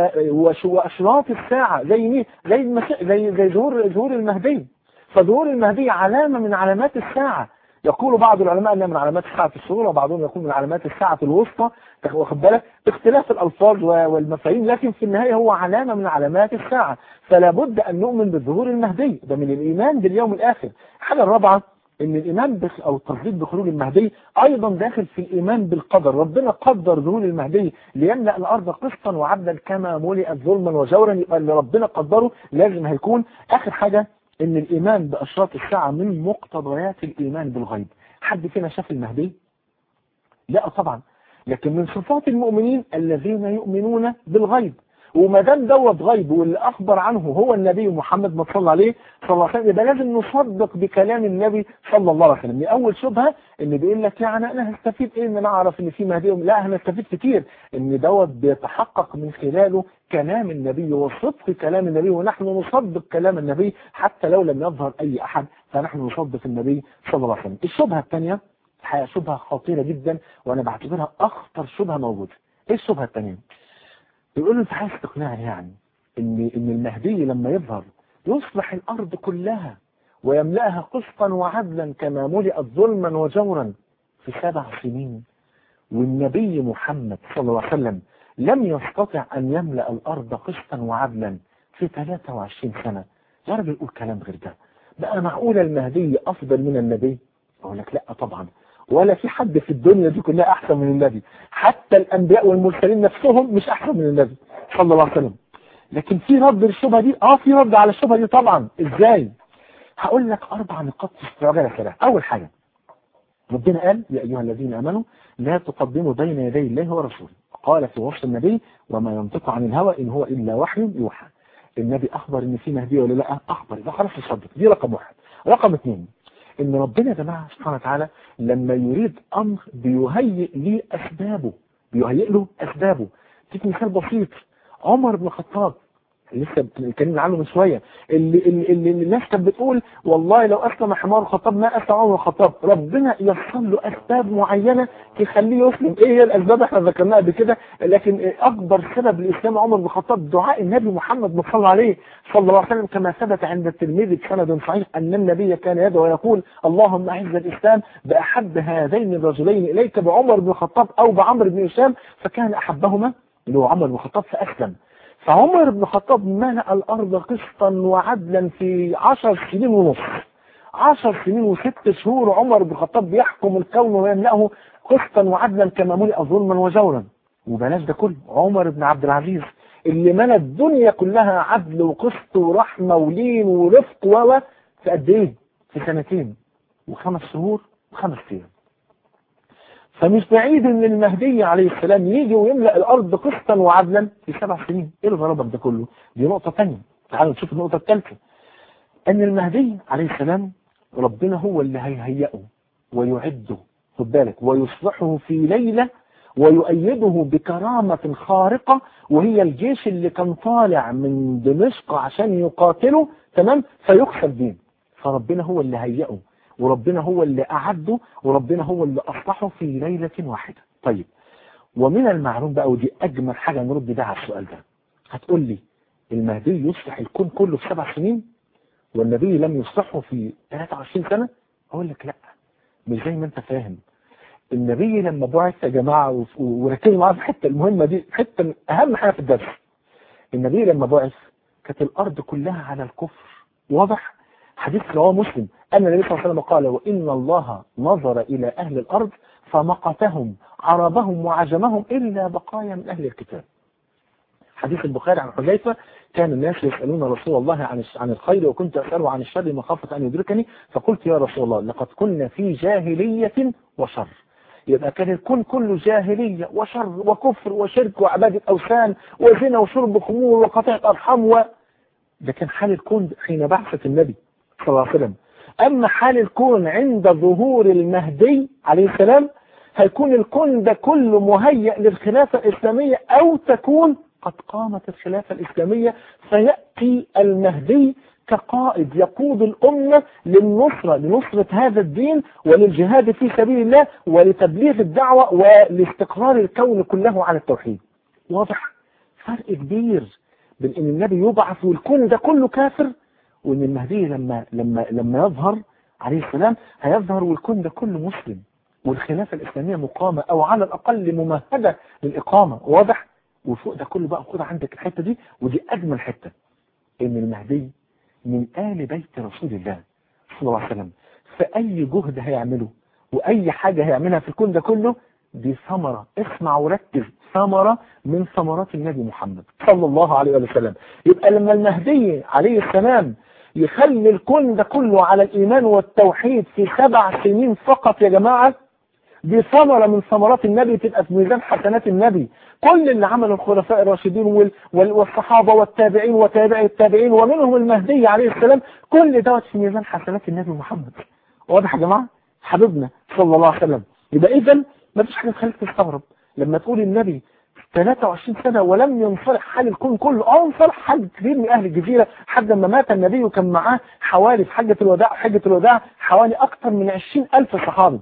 وأشراط الساعة زي مين زي المسيح زي زي ظهور ظهور المهدي فظهور المهدي علامة من علامات الساعة يقول بعض العلماء انها من علامات الساعة الصغرى وبعضهم يقول من علامات الساعة الوسطى واخد بالك باختلاف الألفاظ والمفاهيم لكن في النهاية هو علامة من علامات الساعة فلا بد أن نؤمن بظهور المهدي ده من الإيمان باليوم الآخر الحاجة الرابعة ان الايمان بخ او التصديق بخروج المهدي ايضا داخل في الايمان بالقدر ربنا قدر ظهور المهدي ليملا الارض قسطا وعدلا كما ملئت ظلما وجورا يبقى اللي ربنا قدره لازم هيكون اخر حاجه ان الايمان باشراط الساعه من مقتضيات الايمان بالغيب حد فينا شاف المهدي لا طبعا لكن من صفات المؤمنين الذين يؤمنون بالغيب وما دام دوت غيب واللي اخبر عنه هو النبي محمد ما صلى عليه صلى الله عليه وسلم يبقى لازم نصدق بكلام النبي صلى الله عليه وسلم اول شبهه ان بيقول لك يعني انا هستفيد ايه ان انا اعرف ان في مهدي لا هنستفيد كتير ان دوت بيتحقق من خلاله كلام النبي وصدق كلام النبي ونحن نصدق كلام النبي حتى لو لم يظهر اي احد فنحن نصدق النبي صلى الله عليه وسلم الشبهه الثانيه الحقيقه شبهه خطيره جدا وانا بعتبرها اخطر شبهه موجوده ايه الشبهه الثانيه يقول له انت عايز تقنعني يعني ان ان المهدي لما يظهر يصلح الارض كلها ويملأها قسطا وعدلا كما ملئت ظلما وجورا في سبع سنين والنبي محمد صلى الله عليه وسلم لم يستطع ان يملأ الارض قسطا وعدلا في 23 سنة يا راجل قول كلام غير ده بقى معقول المهدي افضل من النبي اقول لك لا طبعا ولا في حد في الدنيا دي كلها احسن من النبي حتى الانبياء والمرسلين نفسهم مش احسن من النبي صلى الله عليه وسلم لكن في رد للشبهه دي اه في رد على الشبهه دي طبعا ازاي هقول لك اربع نقاط في عجاله كده اول حاجه ربنا قال يا ايها الذين امنوا لا تقدموا بين يدي الله ورسوله قال في وصف النبي وما ينطق عن الهوى ان هو الا وحي يوحى النبي اخبر ان في مهدي ولا لا اخبر ده خلاص يصدق دي رقم واحد رقم اثنين ان ربنا يا جماعه سبحانه وتعالى لما يريد امر بيهيئ ليه اسبابه بيهيئ له اسبابه اديك مثال بسيط عمر بن الخطاب لسه اتكلمنا عنه من شويه اللي, اللي, اللي الناس كانت بتقول والله لو اسلم حمار الخطاب ما اسلم عمر الخطاب ربنا يصل له اسباب معينه تخليه يسلم ايه هي الاسباب احنا ذكرناها قبل كده لكن اكبر سبب لاسلام عمر بن الخطاب دعاء النبي محمد صلى عليه صلى الله عليه وسلم كما ثبت عند الترمذي بسند صحيح ان النبي كان يدعو ويقول اللهم اعز الاسلام باحب هذين الرجلين اليك بعمر بن الخطاب او بعمر بن هشام فكان احبهما اللي هو عمر بن الخطاب فاسلم فعمر بن الخطاب ملأ الأرض قسطا وعدلا في عشر سنين ونص عشر سنين وست شهور عمر بن الخطاب بيحكم الكون ويملأه قسطا وعدلا كما ملئ ظلما وجورا وبلاش ده كله عمر بن عبد العزيز اللي ملى الدنيا كلها عدل وقسط ورحمة ولين ورفق و في قد ايه؟ في سنتين وخمس شهور وخمس ايام فمش بعيد ان المهدي عليه السلام يجي ويملأ الارض قسطا وعدلا في سبع سنين ايه الغرابة ده كله دي نقطة تانية تعالوا نشوف النقطة الثالثة ان المهدي عليه السلام ربنا هو اللي هيهيئه ويعده خد بالك ويصلحه في ليلة ويؤيده بكرامة خارقة وهي الجيش اللي كان طالع من دمشق عشان يقاتله تمام فيكسب بيه فربنا هو اللي هيئه وربنا هو اللي أعده وربنا هو اللي أصلحه في ليلة واحدة طيب ومن المعلوم بقى ودي أجمل حاجة نرد بيها على السؤال ده هتقول لي المهدي يصلح الكون كله في سبع سنين والنبي لم يصلحه في 23 سنة أقول لك لا مش زي ما أنت فاهم النبي لما بعث يا جماعة وركزوا معايا في الحتة المهمة دي حتة أهم حاجة في الدرس النبي لما بعث كانت الأرض كلها على الكفر واضح حديث رواه مسلم أن النبي صلى الله عليه وسلم قال وإن الله نظر إلى أهل الأرض فمقتهم عربهم وعجمهم إلا بقايا من أهل الكتاب حديث البخاري عن حذيفة كان الناس يسألون رسول الله عن عن الخير وكنت أسأله عن الشر مخافة أن يدركني فقلت يا رسول الله لقد كنا في جاهلية وشر يبقى كان الكون كله جاهلية وشر وكفر وشرك وعبادة أوثان وزنا وشرب خمور وقطيعة أرحام و ده كان حال الكون حين بعثة النبي صلى الله عليه وسلم أما حال الكون عند ظهور المهدي عليه السلام هيكون الكون ده كله مهيأ للخلافة الإسلامية أو تكون قد قامت الخلافة الإسلامية فيأتي المهدي كقائد يقود الأمة للنصرة لنصرة هذا الدين وللجهاد في سبيل الله ولتبليغ الدعوة ولاستقرار الكون كله على التوحيد واضح فرق كبير بين ان النبي يبعث والكون ده كله كافر وان المهدي لما لما لما يظهر عليه السلام هيظهر والكون ده كله مسلم والخلافة الإسلامية مقامة أو على الأقل ممهدة للإقامة واضح وفوق ده كله بقى خد عندك الحتة دي ودي أجمل حتة إن المهدي من آل بيت رسول الله صلى الله عليه وسلم فأي جهد هيعمله وأي حاجة هيعملها في الكون ده كله دي ثمرة اسمع وركز ثمرة من ثمرات النبي محمد صلى الله عليه وسلم يبقى لما المهدي عليه السلام يخلي الكون ده كله على الإيمان والتوحيد في سبع سنين فقط يا جماعة دي ثمرة من ثمرات النبي تبقى في ميزان حسنات النبي كل اللي عمله الخلفاء الراشدين وال- وال- والصحابة والتابعين وتابعي التابعين ومنهم المهدي عليه السلام كل دوت في ميزان حسنات النبي محمد واضح يا جماعة حبيبنا صلى الله عليه وسلم يبقى إذا ما فيش حاجة تخليك تستغرب لما تقول النبي 23 سنة ولم ينصلح حال الكون كله اه انصلح حال كبير من أهل الجزيرة حتى لما مات النبي وكان معاه حوالي في حجة الوداع حجة الوداع حوالي أكثر من 20 ألف صحابي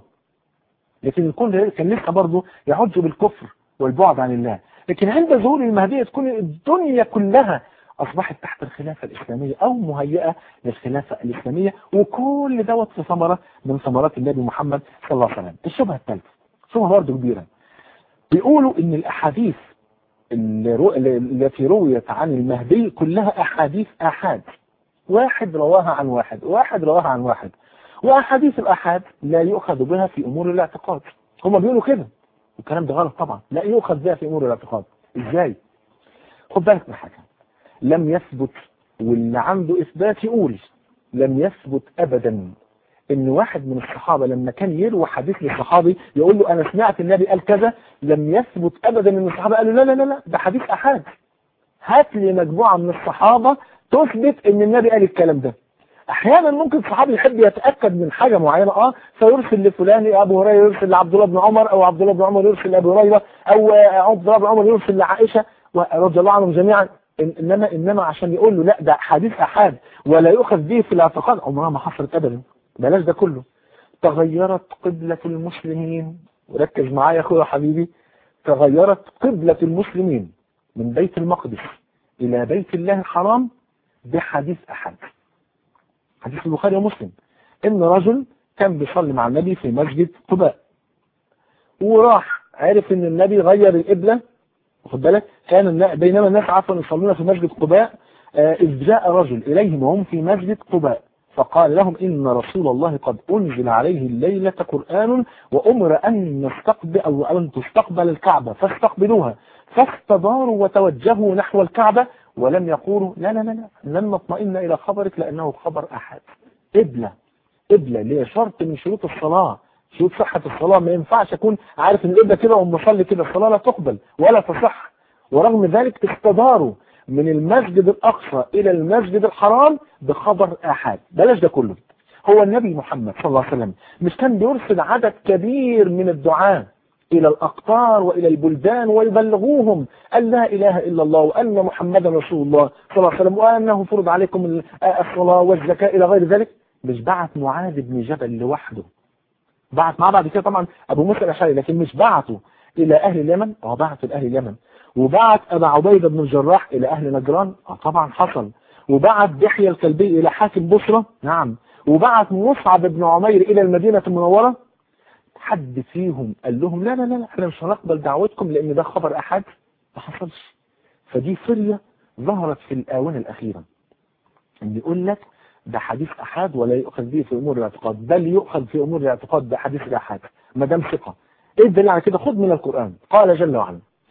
لكن الكون ده كان لسه برضه يعج بالكفر والبعد عن الله لكن عند ظهور المهدية تكون الدنيا كلها أصبحت تحت الخلافة الإسلامية أو مهيئة للخلافة الإسلامية وكل دوت في ثمرة من ثمرات النبي محمد صلى الله عليه وسلم الشبهة الثالثة شبهة برضه كبيرة بيقولوا إن الأحاديث اللي رو- التي رويت عن المهدي كلها أحاديث أحاد واحد رواها عن واحد واحد رواها عن واحد وأحاديث الأحاد لا يؤخذ بها في أمور الاعتقاد هم بيقولوا كده والكلام ده غلط طبعا لا يؤخذ بها في أمور الاعتقاد إزاي خد بالك من حاجة لم يثبت واللي عنده إثبات يقول لم يثبت أبدا ان واحد من الصحابة لما كان يروي حديث للصحابي يقول له انا سمعت النبي قال كذا لم يثبت ابدا ان الصحابة قالوا لا لا لا لا ده حديث احاد هات لي مجموعة من الصحابة تثبت ان النبي قال الكلام ده احيانا ممكن الصحابي يحب يتاكد من حاجه معينه اه فيرسل لفلان ابو هريره يرسل لعبد الله بن عمر او عبد الله بن عمر يرسل لابي هريره او عبد الله بن عمر يرسل لعائشه رضي الله عنهم جميعا إن- انما انما عشان يقول له لا ده حديث احاد ولا يؤخذ به في الاعتقاد عمرها ما حصلت ابدا بلاش ده كله تغيرت قبلة المسلمين وركز معايا يا اخويا حبيبي تغيرت قبلة المسلمين من بيت المقدس الى بيت الله الحرام بحديث احد حديث البخاري ومسلم ان رجل كان بيصلي مع النبي في مسجد قباء وراح عرف ان النبي غير القبلة واخد بالك كان النا- بينما الناس عفوا يصلون في مسجد قباء آه، إذ جاء رجل إليهم وهم في مسجد قباء فقال لهم إن رسول الله قد أنزل عليه الليلة قرآن وأمر أن نستقبل أو أن تستقبل الكعبة فاستقبلوها فاستداروا وتوجهوا نحو الكعبة ولم يقولوا لا لا لا لا لن نطمئن إلى خبرك لأنه خبر أحد قبلة قبلة اللي هي شرط من شروط الصلاة شروط صحة الصلاة ما ينفعش أكون عارف إن القبلة كده ومصلي كده الصلاة لا تقبل ولا تصح ورغم ذلك استداروا من المسجد الأقصى إلى المسجد الحرام بخبر آحاد بلاش ده كله هو النبي محمد صلى الله عليه وسلم مش كان بيرسل عدد كبير من الدعاة إلى الأقطار وإلى البلدان ويبلغوهم أن لا إله إلا الله وأن محمدا رسول الله صلى الله عليه وسلم وأنه فرض عليكم ال- الصلاة والزكاة إلى غير ذلك مش بعت معاذ بن جبل لوحده بعت معاه بعد كده طبعا أبو موسى الأشعري لكن مش بعته إلى أهل اليمن اه بعته لأهل اليمن وبعت أبا عبيدة بن الجراح إلى أهل نجران اه طبعا حصل وبعت دحية الكلبي إلى حاكم بصرة نعم وبعت مصعب بن عمير إلى المدينة المنورة حد فيهم قال لهم لا لا لا لا، احنا مش هنقبل دعوتكم لأن ده خبر أحد ما حصلش فدي فرية ظهرت في الآونة الأخيرة ان يقول لك ده حديث أحد ولا يؤخذ به في أمور الاعتقاد بل يؤخذ في أمور الاعتقاد بحديث الأحد ما دام ثقة ايه الدليل على كده خذ من القرآن قال جل وعلا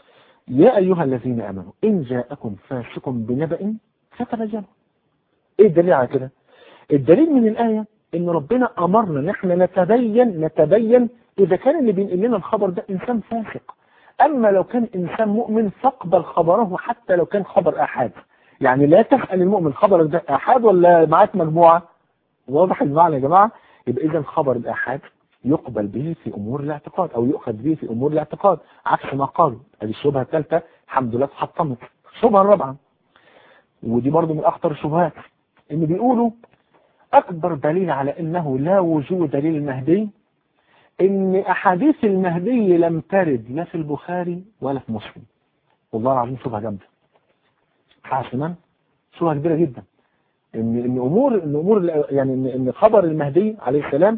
يا أيها الذين آمنوا إن جاءكم فاسق بنبأ فتبينوا إيه الدليل على كده الدليل من الآية إن ربنا أمرنا إن إحنا نتبين نتبين إذا كان اللي بينقل لنا الخبر ده إنسان فاسق أما لو كان إنسان مؤمن فاقبل خبره حتى لو كان خبر أحد يعني لا تسأل المؤمن خبرك ده أحد ولا معاك مجموعة واضح المعنى يا جماعة يبقى إذا خبر الأحد يقبل به في أمور الاعتقاد أو يؤخذ به في أمور الاعتقاد عكس ما قالوا هذه الشبهة الثالثة الحمد لله اتحطمت الشبهة الرابعة ودي برضو من أخطر الشبهات إن بيقولوا أكبر دليل على أنه لا وجود للمهدي إن أحاديث المهدي لم ترد لا في البخاري ولا في مسلم والله العظيم شبهة جامدة حاسما شبهة كبيرة جدا إن إن أمور إن أمور يعني إن إن خبر المهدي عليه السلام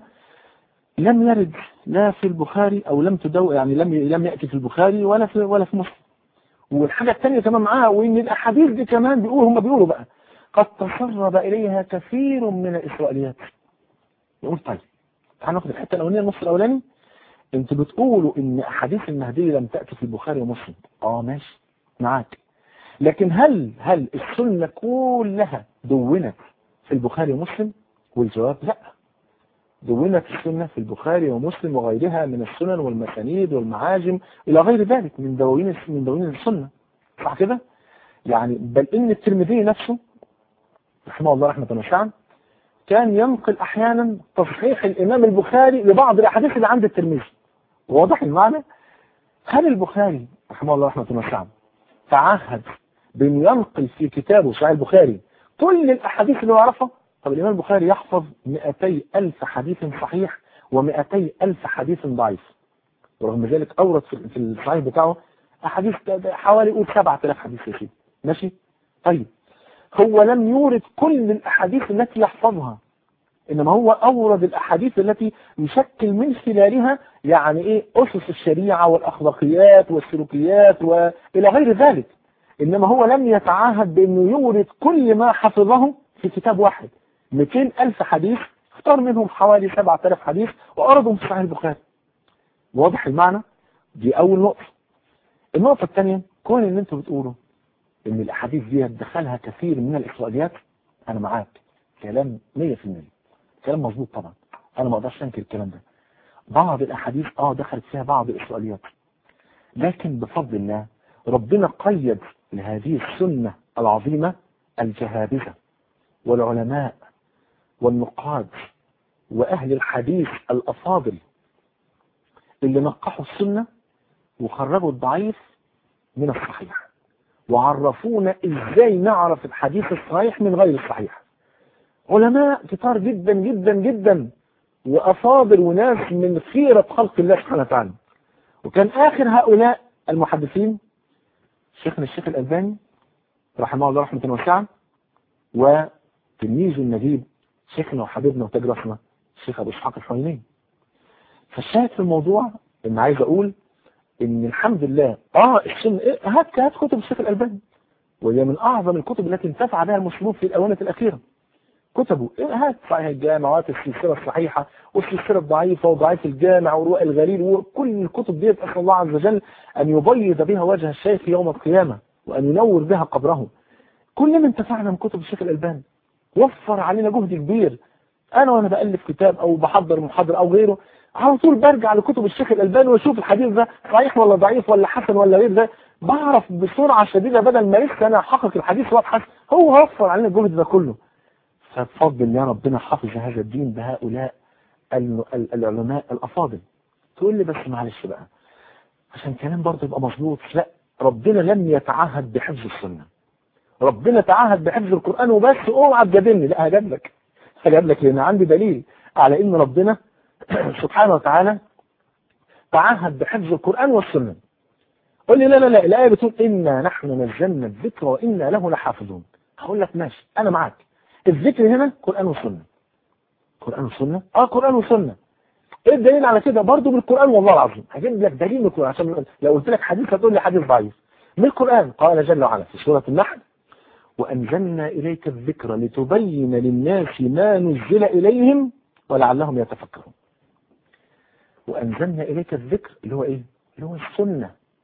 لم يرد لا في البخاري أو لم تدو يعني لم لم يأتي في البخاري ولا في ولا في مسلم والحاجة الثانية كمان معاها وإن الأحاديث دي كمان بيقولوا هم بيقولوا بقى قد تسرب إليها كثير من الإسرائيليات يقول طيب تعالى ناخد الحتة الأولانية النص الأولاني أنتوا بتقولوا إن أحاديث المهدي لم تأتي في البخاري ومسلم أه ماشي معاك لكن هل هل السنة كلها دونت في البخاري ومسلم والجواب لا دونت السنة في البخاري ومسلم وغيرها من السنن والمسانيد والمعاجم إلى غير ذلك من دواوين من دواوين السنة صح كده؟ يعني بل إن الترمذي نفسه رحمه الله رحمة واسعة كان ينقل أحيانا تصحيح الإمام البخاري لبعض الأحاديث اللي عند الترمذي واضح المعنى؟ هل البخاري رحمه الله رحمة واسعة تعهد بأن ينقل في كتابه صحيح البخاري كل الأحاديث اللي هو يعرفها طب الإمام البخاري يحفظ 200 ألف حديث صحيح و200 ألف حديث ضعيف ورغم ذلك أورد في في الصحيح بتاعه أحاديث حوالي قول 7000 حديث يا سيدي ماشي طيب هو لم يورد كل الأحاديث التي يحفظها إنما هو أورد الأحاديث التي يشكل من خلالها يعني إيه أسس الشريعة والأخلاقيات والسلوكيات وإلى غير ذلك إنما هو لم يتعاهد بأنه يورد كل ما حفظه في كتاب واحد 200 ألف حديث اختار منهم حوالي 7000 حديث وأردهم في صحيح البخاري واضح المعنى دي أول نقطة النقطة الثانية كون إن أنتوا بتقولوا إن الأحاديث دي دخلها كثير من الإسرائيليات أنا معاك كلام 100% كلام مظبوط طبعا أنا ما أقدرش أنكر الكلام ده بعض الأحاديث آه دخلت فيها بعض الإسرائيليات لكن بفضل الله ربنا قيد لهذه السنة العظيمة الجهابذة والعلماء والنقاد وأهل الحديث الأفاضل اللي نقحوا السنة وخرجوا الضعيف من الصحيح وعرفونا ازاي نعرف الحديث الصحيح من غير الصحيح علماء كتار جدا جدا جدا وأفاضل وناس من خيرة خلق الله سبحانه وتعالى وكان آخر هؤلاء المحدثين شيخنا الشيخ الألباني رحمه الله رحمة واسعة وتلميذه النجيب شيخنا وحبيبنا وتاج راسنا الشيخ أبو إسحاق الحويني فالشاهد في الموضوع إن عايز أقول إن الحمد لله آه السنة إيه هات هات كتب الشيخ الألباني وهي من أعظم الكتب التي انتفع بها المسلمون في الآونة الأخيرة كتبوا إيه هات صحيح الجامع وهات السلسلة الصحيحة والسلسلة الضعيفة وضعيف الجامع ورواء الغليل وكل الكتب دي أسأل الله عز وجل أن يبيض بها وجه الشيخ يوم القيامة وأن ينور بها قبره كلنا انتفعنا من كتب الشيخ الألباني وفر علينا جهد كبير أنا وأنا بألف كتاب أو بحضر محاضرة أو غيره على طول برجع لكتب الشيخ الألباني واشوف الحديث ده صحيح ولا ضعيف ولا حسن ولا غير ده بعرف بسرعة شديدة بدل ما لسه أنا أحقق الحديث وأبحث هو وفر علينا الجهد ده كله فبفضل الله ربنا حافظ هذا الدين بهؤلاء العلماء الأفاضل تقول لي بس معلش بقى عشان كلام برضه يبقى مظبوط لا ربنا لم يتعهد بحفظ السنة ربنا تعهد بحفظ القرآن وبس اوعى تجادلني لا هجاب لك هجاب لك لأن عندي دليل على إن ربنا سبحانه وتعالى تعهد بحفظ القرآن والسنة قول لي لا لا لا الآية بتقول إنا نحن نزلنا الذكر وإنا له لحافظون هقول لك ماشي أنا معاك الذكر هنا قرآن وسنة قرآن وسنة اه قرآن وسنة ايه الدليل على كده برضه بالقرآن والله العظيم هجيب لك دليل من القرآن عشان لو قلت لك حديث هتقول لي حديث ضعيف من القرآن قال جل وعلا في سورة النحل وأنزلنا إليك الذكر لتبين للناس ما نزل إليهم ولعلهم يتفكرون وأنزلنا إليك الذكر اللي هو إيه اللي هو السنة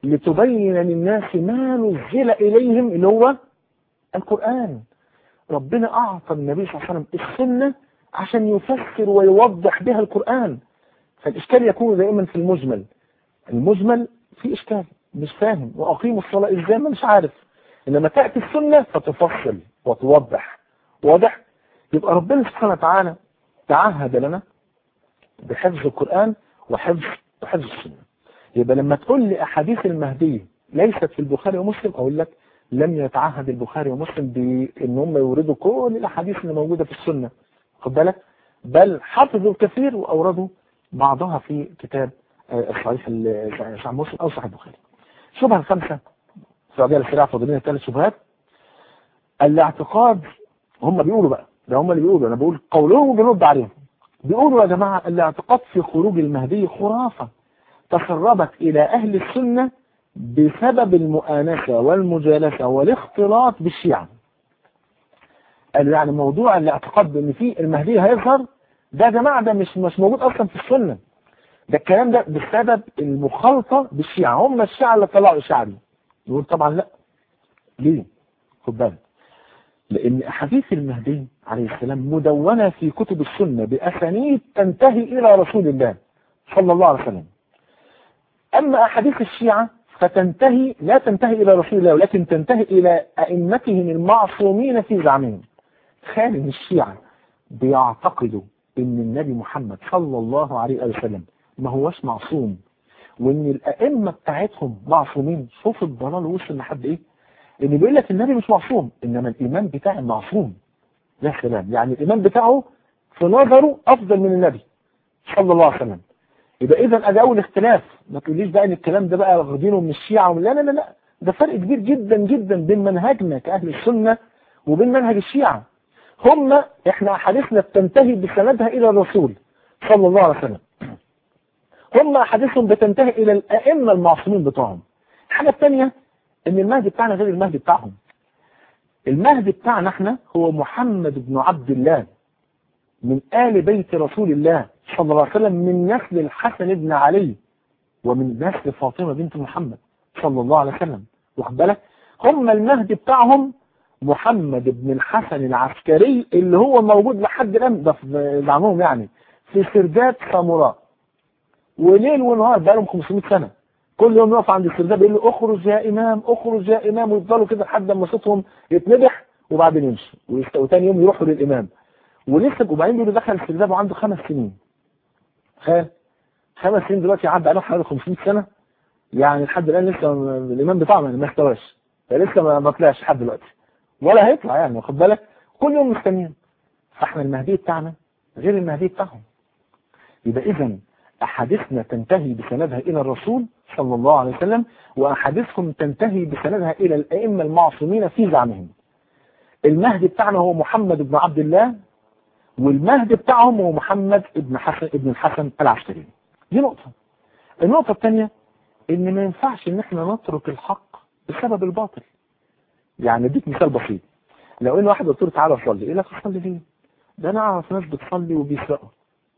لتبين للناس ما نزل إليهم اللي هو القرآن ربنا أعطى النبي صلى الله عليه وسلم السنة عشان يفسر ويوضح بها القرآن فالإشكال يكون دائما في المجمل المجمل في إشكال مش فاهم وأقيم الصلاة إزاي ما مش عارف إنما تأتي السنة فتفصل وتوضح واضح يبقى ربنا سبحانه وتعالى تعهد لنا بحفظ القرآن وحفظ وحفظ السنة يبقى لما تقول لي أحاديث المهدي ليست في البخاري ومسلم أقول لك لم يتعهد البخاري ومسلم بأن هم يوردوا كل الأحاديث اللي موجودة في السنة خد بالك بل حفظوا الكثير وأوردوا بعضها في كتاب الصحيح صحيح مسلم أو صحيح البخاري شبهة الخامسة في عجالة السريعة فاضلين ثلاث شبهات الاعتقاد هم بيقولوا بقى ده هم اللي بيقولوا انا بقول قولهم وبنرد عليهم بيقولوا يا جماعة الاعتقاد في خروج المهدي خرافة تسربت إلى أهل السنة بسبب المؤانسة والمجالسة والاختلاط بالشيعة قالوا يعني موضوع الاعتقاد بأن في المهدي هيظهر ده يا جماعة ده مش مش موجود أصلا في السنة ده الكلام ده بسبب المخالطة بالشيعة هم الشيعة اللي طلعوا الشيعة دي يقول طبعا لا ليه خد بالك لأن أحاديث المهدي عليه السلام مدونة في كتب السنة بأسانيد تنتهي إلى رسول الله صلى الله عليه وسلم أما أحاديث الشيعة فتنتهي لا تنتهي إلى رسول الله ولكن تنتهي إلى أئمتهم المعصومين في زعمهم تخيل إن الشيعة بيعتقدوا إن النبي محمد صلى الله عليه وسلم ما هوش معصوم وإن الأئمة بتاعتهم معصومين شوف الضلال وصل لحد إيه إن بيقول لك النبي مش معصوم إنما الإمام بتاعي معصوم يا سلام يعني الإمام بتاعه في نظره أفضل من النبي صلى الله عليه وسلم يبقى اذا ادي اول اختلاف ما تقوليش بقى ان الكلام ده بقى واخدينه من الشيعة لا لا لا لا ده فرق كبير جدا جدا بين منهجنا كاهل السنة وبين منهج الشيعة هم احنا احاديثنا بتنتهي بسندها الى الرسول صلى الله عليه وسلم هم احاديثهم بتنتهي الى الائمة المعصومين بتوعهم الحاجة الثانية ان المهدي بتاعنا غير المهدي بتاعهم المهدي بتاعنا احنا هو محمد بن عبد الله من آل بيت رسول الله صلى الله عليه وسلم من نسل الحسن بن علي ومن نسل فاطمة بنت محمد صلى الله عليه وسلم واخد بالك هم المهدي بتاعهم محمد بن الحسن العسكري اللي هو موجود لحد الآن ده في زعمهم يعني في سرداب ساموراء وليل ونهار بقى لهم 500 سنة كل يوم يقف عند السرداب يقول له اخرج يا إمام اخرج يا إمام ويفضلوا كده لحد ما صوتهم يتنبح وبعدين يمشي وتاني يوم يروحوا للإمام ولسه وبعدين بيقولوا دخل السرداب وعنده خمس سنين خير خمس سنين دلوقتي عدى عليهم حوالي 500 سنة يعني لحد الآن لسه الإمام بتاعهم ما استواش لسه ما ما طلعش لحد دلوقتي ولا هيطلع يعني واخد بالك كل يوم مستنيين فاحنا المهدي بتاعنا غير المهدي بتاعهم يبقى إذا أحاديثنا تنتهي بسندها إلى الرسول صلى الله عليه وسلم وأحاديثهم تنتهي بسندها إلى الأئمة المعصومين في زعمهم المهدي بتاعنا هو محمد بن عبد الله والمهدي بتاعهم هو محمد ابن حسن ابن الحسن العسكري دي نقطة النقطة الثانية ان ما ينفعش ان احنا نترك الحق بسبب الباطل يعني اديك مثال بسيط لو ان واحد قلت له تعالى صلي يقول لك اصلي ليه ده انا اعرف ناس بتصلي وبيسرقوا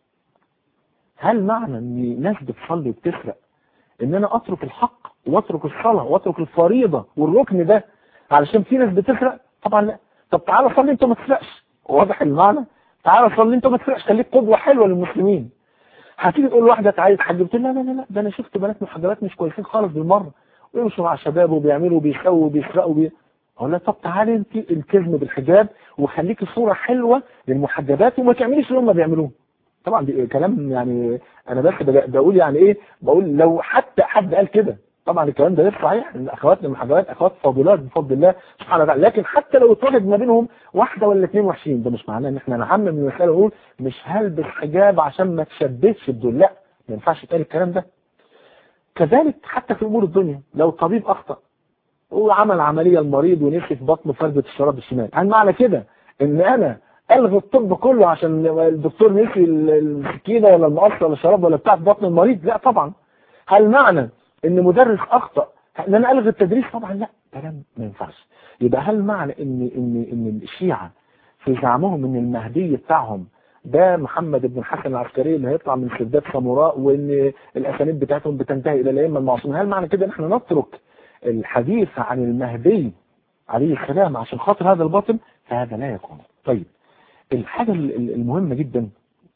هل معنى ان ناس بتصلي وبتسرق ان انا اترك الحق واترك الصلاة واترك الفريضة والركن ده علشان في ناس بتسرق طبعا لا طب تعالى صلي انت ما تسرقش واضح المعنى تعالى صلي انت ما تسرقش خليك قدوة حلوة للمسلمين هتيجي تقول لواحدة عايز حاجة قلت لا لا لا لا ده انا شفت بنات محجبات مش كويسين خالص بالمرة ويمشوا مع شباب وبيعملوا وبيسووا وبيسرقوا وبي... اقول لها طب تعالي انت التزمي بالحجاب وخليكي صورة حلوة للمحجبات وما تعمليش اللي هم بيعملوه طبعا دي كلام يعني انا بس بقول يعني ايه بقول لو حتى حد قال كده طبعا الكلام ده غير صحيح ان اخواتنا المحجبات اخوات فاضلات بفضل الله سبحانه وتعالى لكن حتى لو اتوجد ما بينهم واحده ولا اثنين وحشين ده مش معناه ان احنا نعمم المساله ونقول مش هلبس حجاب عشان ما تشبهش بدول لا ما ينفعش يتقال الكلام ده كذلك حتى في امور الدنيا لو طبيب اخطا وعمل عمليه المريض ونسي في بطنه فردة الشراب الشمال هل معنى كده ان انا الغي الطب كله عشان الدكتور نسي السكينه ولا المقص ولا الشراب ولا بتاع في بطن المريض لا طبعا هل معنى ان مدرس اخطا ان انا الغي التدريس طبعا لا كلام ما ينفعش يبقى هل معنى ان ان ان الشيعة في زعمهم ان المهدي بتاعهم ده محمد بن الحسن العسكري اللي هيطلع من سرداب ساموراء وان الاسانيد بتاعتهم بتنتهي الى الائمه المعصومين هل معنى كده ان احنا نترك الحديث عن المهدي عليه السلام عشان خاطر هذا الباطل فهذا لا يكون طيب الحاجه المهمه جدا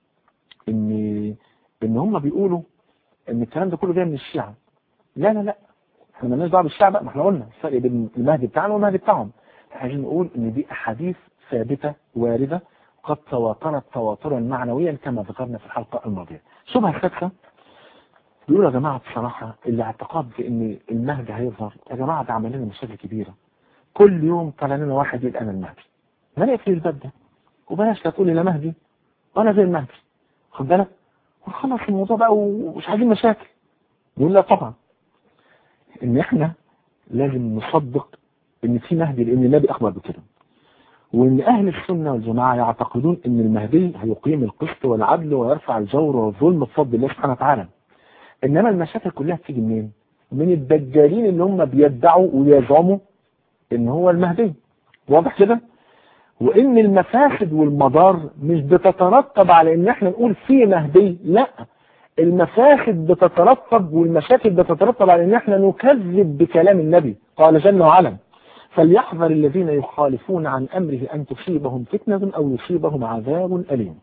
ان ان هم بيقولوا ان الكلام ده كله جاي من الشيعه لا لا لا احنا مالناش دعوه بالشيعه بقى ما احنا قلنا الفرق بين المهدي بتاعنا والمهدي بتاعهم احنا عايزين نقول ان دي احاديث ثابته وارده قد تواترت تواترا معنويا كما ذكرنا في الحلقه الماضيه شبهه السادسه بيقولوا يا جماعه بصراحه الاعتقاد بان المهدي هيظهر يا جماعه ده عمل لنا مشاكل كبيره كل يوم طلع لنا واحد يقول انا المهدي ما نقفل الباب ده وبلاش لا تقولي لا مهدي ولا زي المهدي خد بالك ونخلص الموضوع بقى ومش عايزين مشاكل نقول لا طبعا ان احنا لازم نصدق ان في مهدي لان النبي اخبر بكده وان اهل السنه والجماعه يعتقدون ان المهدي هيقيم القسط والعدل ويرفع الجور والظلم بفضل الله سبحانه وتعالى انما المشاكل كلها بتيجي منين؟ من الدجالين اللي هم بيدعوا ويزعموا ان هو المهدي واضح كده؟ وان المفاسد والمضار مش بتترتب على ان احنا نقول في مهدي لا المفاسد بتترتب والمشاكل بتترتب على ان احنا نكذب بكلام النبي قال جل وعلا فليحذر الذين يخالفون عن امره ان تصيبهم فتنه او يصيبهم عذاب اليم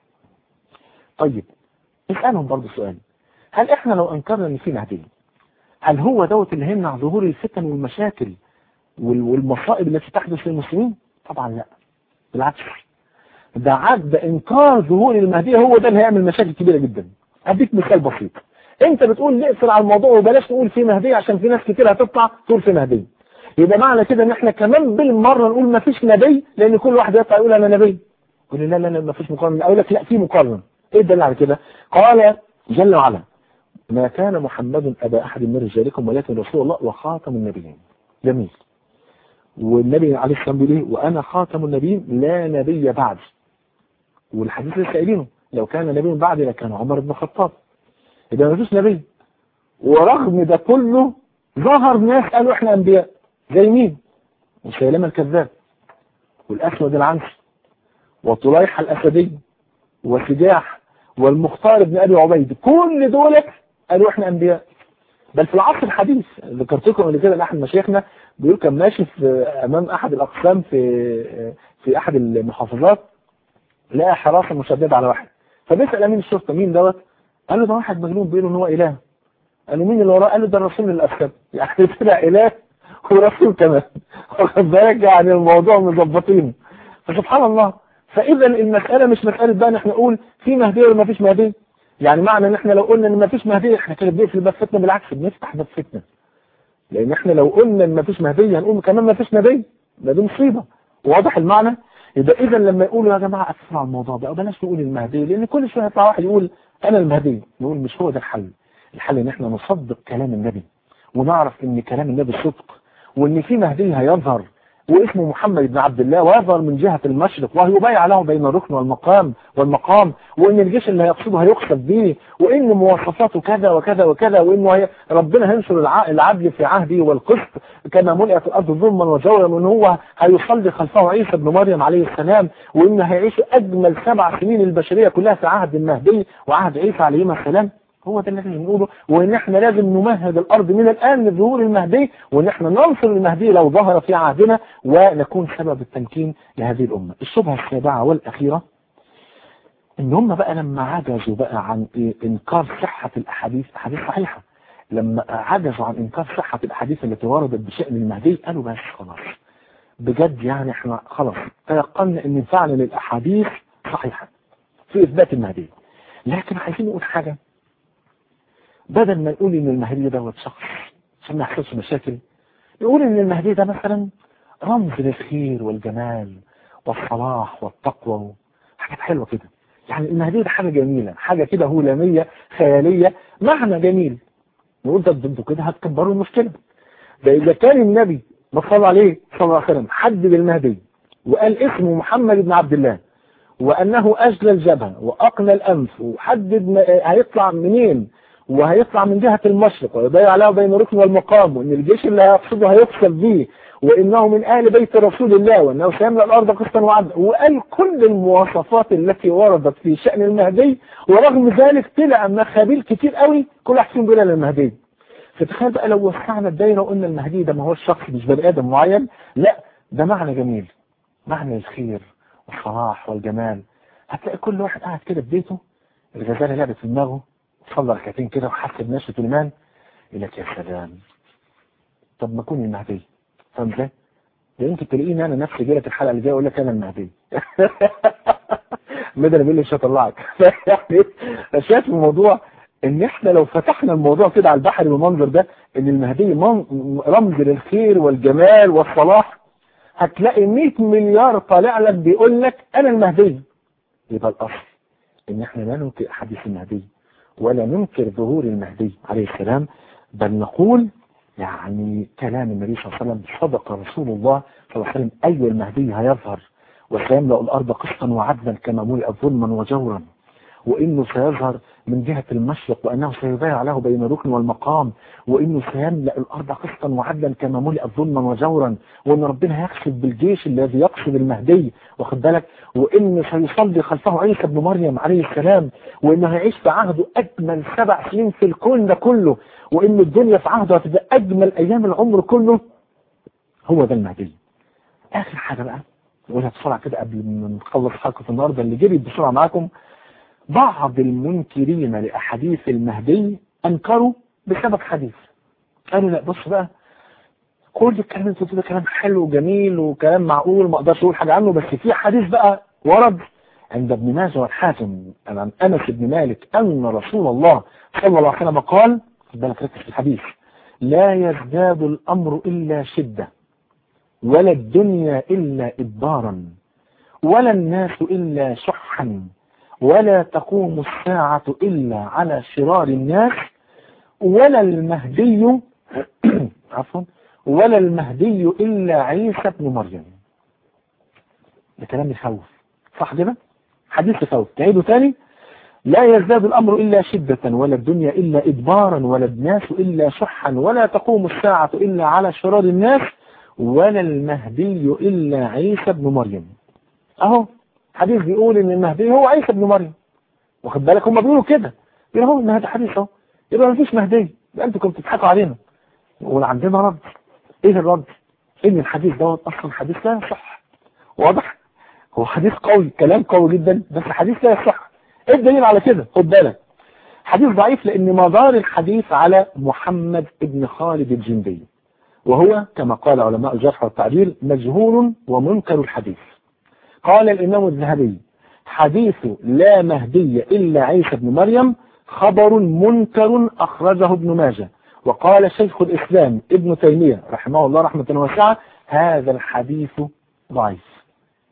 طيب اسالهم برضه سؤال هل احنا لو انكرنا ان في مهدي هل هو دوت اللي هيمنع ظهور الفتن والمشاكل والمصائب التي تحدث للمسلمين طبعا لا بالعكس ده عد انكار ظهور المهدي هو ده اللي هيعمل مشاكل كبيره جدا اديك مثال بسيط انت بتقول نقفل على الموضوع وبلاش نقول في مهدي عشان في ناس كتير هتطلع تقول في مهدي يبقى معنى كده ان احنا كمان بالمره نقول ما فيش نبي لان كل واحد يطلع يقول انا نبي يقول لا لا لا ما فيش مقارنه اقول لك لا في مقارنه ايه الدليل على كده قال جل وعلا ما كان محمد ابا احد من رجالكم ولكن رسول الله وخاتم النبيين جميل والنبي عليه السلام بيقول ايه وانا خاتم النبيين لا نبي بعد والحديث لسه قايلينه لو كان نبي بعد لكان عمر بن الخطاب يبقى ما فيش نبي ورغم ده كله ظهر ناس قالوا احنا انبياء زي مين مسيلمة الكذاب والاسود العنسي وطليحة الاسدي وسجاح والمختار بن ابي عبيد كل دول قالوا احنا انبياء بل في العصر الحديث ذكرت لكم قبل كده احد مشايخنا بيقول كان ماشي في امام احد الاقسام في في احد المحافظات لقى حراسه مشدده على واحد فبيسال امين الشرطه مين دوت قال له ده واحد مجنون بيقول ان هو اله قال له مين اللي وراه قال له ده الرسول الاسكت يعني طلع اله ورسول كمان واخد بالك يعني الموضوع مظبطين فسبحان الله فاذا المساله مش مساله بقى ان احنا نقول في مهدي ولا ما فيش مهدي يعني معنى ان احنا لو قلنا ان ما فيش مهدي احنا كده بنقفل باب فتنه بالعكس بنفتح باب فتنه لان احنا لو قلنا ان ما فيش مهدي هنقول كمان ما فيش نبي ده دي مصيبه واضح المعنى يبقى اذا لما يقولوا يا جماعه اكثر على الموضوع بقى بلاش نقول المهدي لان كل شويه يطلع واحد يقول انا المهدي نقول مش هو ده الحل الحل ان احنا نصدق كلام النبي ونعرف ان كلام النبي صدق وان في مهدي هيظهر واسمه محمد بن عبد الله ويظهر من جهة المشرق وهيبايع له بين الركن والمقام والمقام وان الجيش اللي هيقصده هيقصد به وان مواصفاته كذا وكذا وكذا وانه هي ربنا هينشر العدل في عهده والقسط كما ملئت الارض ظلما وجورا وان هو هيصلي خلفه عيسى بن مريم عليه السلام وان هيعيش اجمل سبع سنين البشريه كلها في عهد المهدي وعهد عيسى عليهما السلام هو ده اللي احنا بنقوله وان احنا لازم نمهد الارض من الان لظهور المهدي وان احنا ننصر المهدي لو ظهر في عهدنا ونكون سبب التمكين لهذه الامه. الشبهه السابعه والاخيره ان هم بقى لما عجزوا بقى عن انكار صحه الاحاديث احاديث صحيحه لما عجزوا عن انكار صحه الاحاديث التي وردت بشان المهدي قالوا بس خلاص بجد يعني احنا خلاص تيقنا ان فعلا الاحاديث صحيحه في اثبات المهدي لكن عايزين نقول حاجه بدل ما نقول ان المهدي دوت شخص عشان ما يحصلش مشاكل نقول ان المهدي ده مثلا رمز للخير والجمال والصلاح والتقوى حاجات حلوه كده يعني المهدي ده حاجه جميله حاجه كده هلاميه خياليه معنى جميل نقول ده انتوا كده هتكبروا المشكله ده اذا كان النبي صلى عليه صلى الله عليه وسلم حدد المهدي وقال اسمه محمد بن عبد الله وانه اجلى الجبهه واقنى الانف وحدد هيطلع منين وهيطلع من جهة المشرق ويضيع عليها بين الركن والمقام وان الجيش اللي هيقصده هيقصد بيه وإنه من آل بيت رسول الله وإنه سيملأ الأرض قسطا وعدلا وقال كل المواصفات التي وردت في شأن المهدي ورغم ذلك طلع مخابيل كتير قوي كل واحد فيهم بيقول المهدي فتخيل بقى لو وسعنا الدايره وقلنا المهدي ده ما هو الشخص مش بني ادم معين لا ده معنى جميل معنى الخير والصلاح والجمال هتلاقي كل واحد قاعد كده في بيته الغزاله لعبت في دماغه صلى ركعتين كده وحس بنشره الايمان يقول لك يا سلام طب ما اكون المهدي فاهم ازاي؟ ده يمكن تلاقيني انا نفسي جايه الحلقه اللي جايه اقول لك انا المهدي مدى بيقول لي مش هطلعك يعني شايف الموضوع ان احنا لو فتحنا الموضوع كده على البحر بالمنظر ده ان المهدي من- رمز للخير والجمال والصلاح هتلاقي 100 مليار طالع لك بيقول لك انا المهدي يبقى الاصل ان احنا لا ننكر حديث المهدي ولا ننكر ظهور المهدي عليه السلام بل نقول يعني كلام النبي صلى الله عليه وسلم صدق رسول الله صلى الله عليه وسلم اي المهدي هيظهر وسيملأ الارض قسطا وعدلا كما ملئت ظلما وجورا وانه سيظهر من جهة المشرق وانه سيبايع له بين الركن والمقام وانه سيملأ الارض قسطا وعدلا كما ملئت ظلما وجورا وان ربنا هيخسف بالجيش الذي يقصد المهدي واخد بالك وانه سيصلي خلفه عيسى ابن مريم عليه السلام وانه هيعيش في عهده اجمل سبع سنين في الكون ده كله وان الدنيا في عهده هتبقى اجمل ايام العمر كله هو ده المهدي اخر حاجه بقى نقولها بسرعه كده قبل ما نخلص حلقه النهارده اللي جريت بسرعه معاكم بعض المنكرين لأحاديث المهدي أنكروا بسبب حديث قالوا لا بص بقى كل الكلام اللي انت ده كلام حلو وجميل وكلام معقول ما اقدرش اقول حاجه عنه بس في حديث بقى ورد عند ابن ماجه والحاكم عن انس بن مالك ان رسول الله صلى الله عليه وسلم قال خد بالك ركز في الحديث لا يزداد الامر الا شده ولا الدنيا الا ادبارا ولا الناس الا شحا ولا تقوم الساعة إلا على شرار الناس ولا المهدي عفوا ولا المهدي إلا عيسى بن مريم ده كلام يخوف صح كده حديث يخوف تعيده تاني لا يزداد الأمر إلا شدة ولا الدنيا إلا إدبارا ولا الناس إلا شحا ولا تقوم الساعة إلا على شرار الناس ولا المهدي إلا عيسى بن مريم أهو حديث بيقول ان المهدي هو عيسى ابن مريم واخد بالك هم بيقولوا كده بيقولوا هو ان هذا حديث اهو يبقى ما فيش مهدي يبقى انتوا كنتوا بتضحكوا علينا نقول عندنا رد ايه الرد ان الحديث دوت اصلا حديث لا يصح واضح هو حديث قوي كلام قوي جدا بس حديث لا يصح ايه الدليل على كده خد بالك حديث ضعيف لان مدار الحديث على محمد ابن خالد الجندي وهو كما قال علماء الجرح والتعديل مجهول ومنكر الحديث قال الإمام الذهبي حديث لا مهدي إلا عيسى بن مريم خبر منكر أخرجه ابن ماجه وقال شيخ الإسلام ابن تيمية رحمه الله رحمة واسعة هذا الحديث ضعيف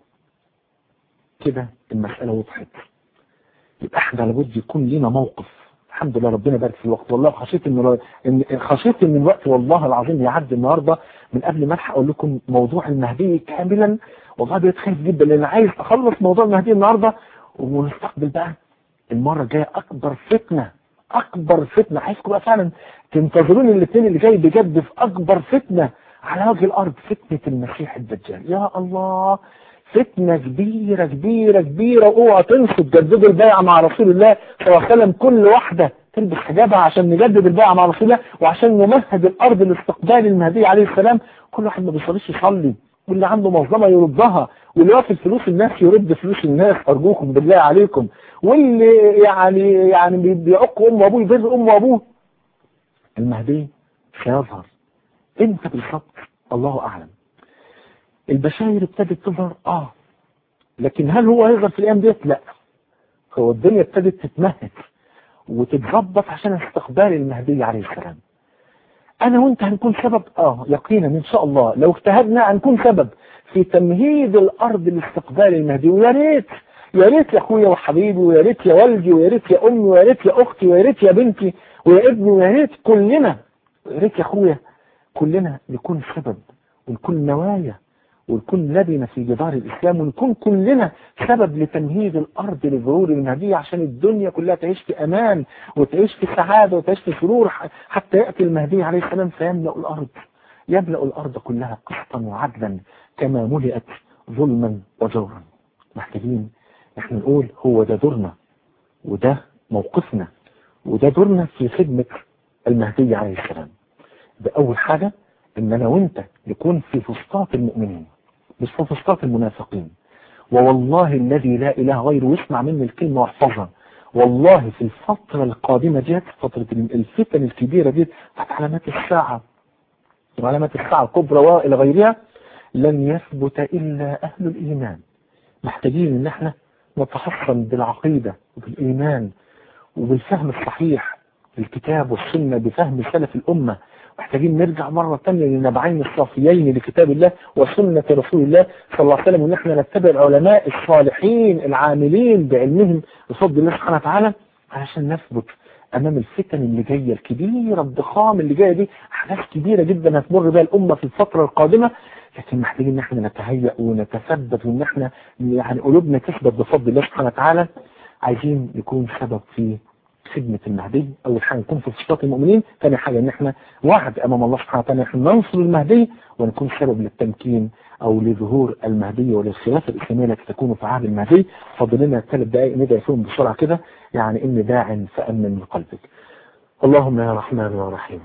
كده المسألة وضحت يبقى احنا لابد يكون لنا موقف الحمد لله ربنا بارك في الوقت والله خشيت ان ان خشيت ان الوقت والله العظيم يعدي النهارده من قبل ما الحق اقول لكم موضوع المهدي كاملا والله بقيت خايف جدا لان عايز اخلص موضوع المهدي النهارده ونستقبل بقى المره الجايه اكبر فتنه اكبر فتنه عايزكم بقى فعلا تنتظروني الاثنين اللي جاي بجد في اكبر فتنه على وجه الارض فتنه المسيح الدجال يا الله فتنة كبيرة كبيرة كبيرة اوعى تنسوا تجددوا البيعة مع رسول الله صلى الله عليه وسلم كل واحدة تلبس حجابها عشان نجدد البيعة مع رسول الله وعشان نمهد الارض لاستقبال المهدي عليه السلام كل واحد ما بيصليش يصلي واللي عنده مظلمة يردها واللي واخد فلوس الناس يرد فلوس الناس ارجوكم بالله عليكم واللي يعني يعني بيعق امه وابوه يبر امه وابوه المهدي سيظهر امتى بالظبط الله اعلم البشاير ابتدت تظهر اه لكن هل هو هيظهر في الايام ديت لا هو الدنيا ابتدت تتمهد وتتظبط عشان استقبال المهدي عليه السلام انا وانت هنكون سبب اه يقينا ان شاء الله لو اجتهدنا هنكون سبب في تمهيد الارض لاستقبال المهدي ويا ريت يا ريت يا اخويا وحبيبي ويا ريت يا والدي ويا ريت يا امي ويا ريت يا اختي ويا ريت يا بنتي ويا ابني ويا ريت كلنا يا ريت يا اخويا كلنا نكون سبب ونكون نوايا ونكون لبنة في جدار الإسلام ونكون كلنا سبب لتمهيد الأرض لظهور المهدي عشان الدنيا كلها تعيش في أمان وتعيش في سعادة وتعيش في سرور حتى يأتي المهدي عليه السلام فيملأ الأرض يملأ الأرض كلها قسطا وعدلا كما ملئت ظلما وجورا محتاجين احنا نقول هو ده دورنا وده موقفنا وده دورنا في خدمة المهدي عليه السلام ده أول حاجة إن أنا وأنت نكون في فسطاط المؤمنين مش في فسطاط المنافقين ووالله الذي لا إله غيره واسمع مني الكلمة واحفظها والله في الفترة القادمة ديت فترة الفتن الكبيرة ديت تحت علامات الساعة وعلامات الساعة الكبرى وإلى غيرها لن يثبت إلا أهل الإيمان محتاجين إن احنا نتحصن بالعقيدة وبالإيمان وبالفهم الصحيح الكتاب والسنة بفهم سلف الأمة محتاجين نرجع مرة تانية للنبعين الصافيين لكتاب الله وسنة رسول الله صلى الله عليه وسلم وان احنا نتبع العلماء الصالحين العاملين بعلمهم بفضل الله سبحانه وتعالى علشان نثبت امام الفتن اللي جايه الكبيره الضخام اللي جايه دي احداث كبيره جدا هتمر بها الامه في الفتره القادمه لكن محتاجين ان احنا نتهيأ ونتثبت وان احنا يعني قلوبنا تثبت بفضل الله سبحانه وتعالى عايزين نكون سبب في خدمة المهدي أول حاجة نكون في صفات المؤمنين ثاني حاجة إن إحنا وعد أمام الله سبحانه وتعالى إحنا ننصر المهدي ونكون سبب للتمكين أو لظهور المهدي وللخلافة الإسلامية التي تكون في عهد المهدي فاضل لنا ثلاث دقائق ندعي فيهم بسرعة كده يعني إن داع فأمن من قلبك اللهم يا رحمن يا رحيم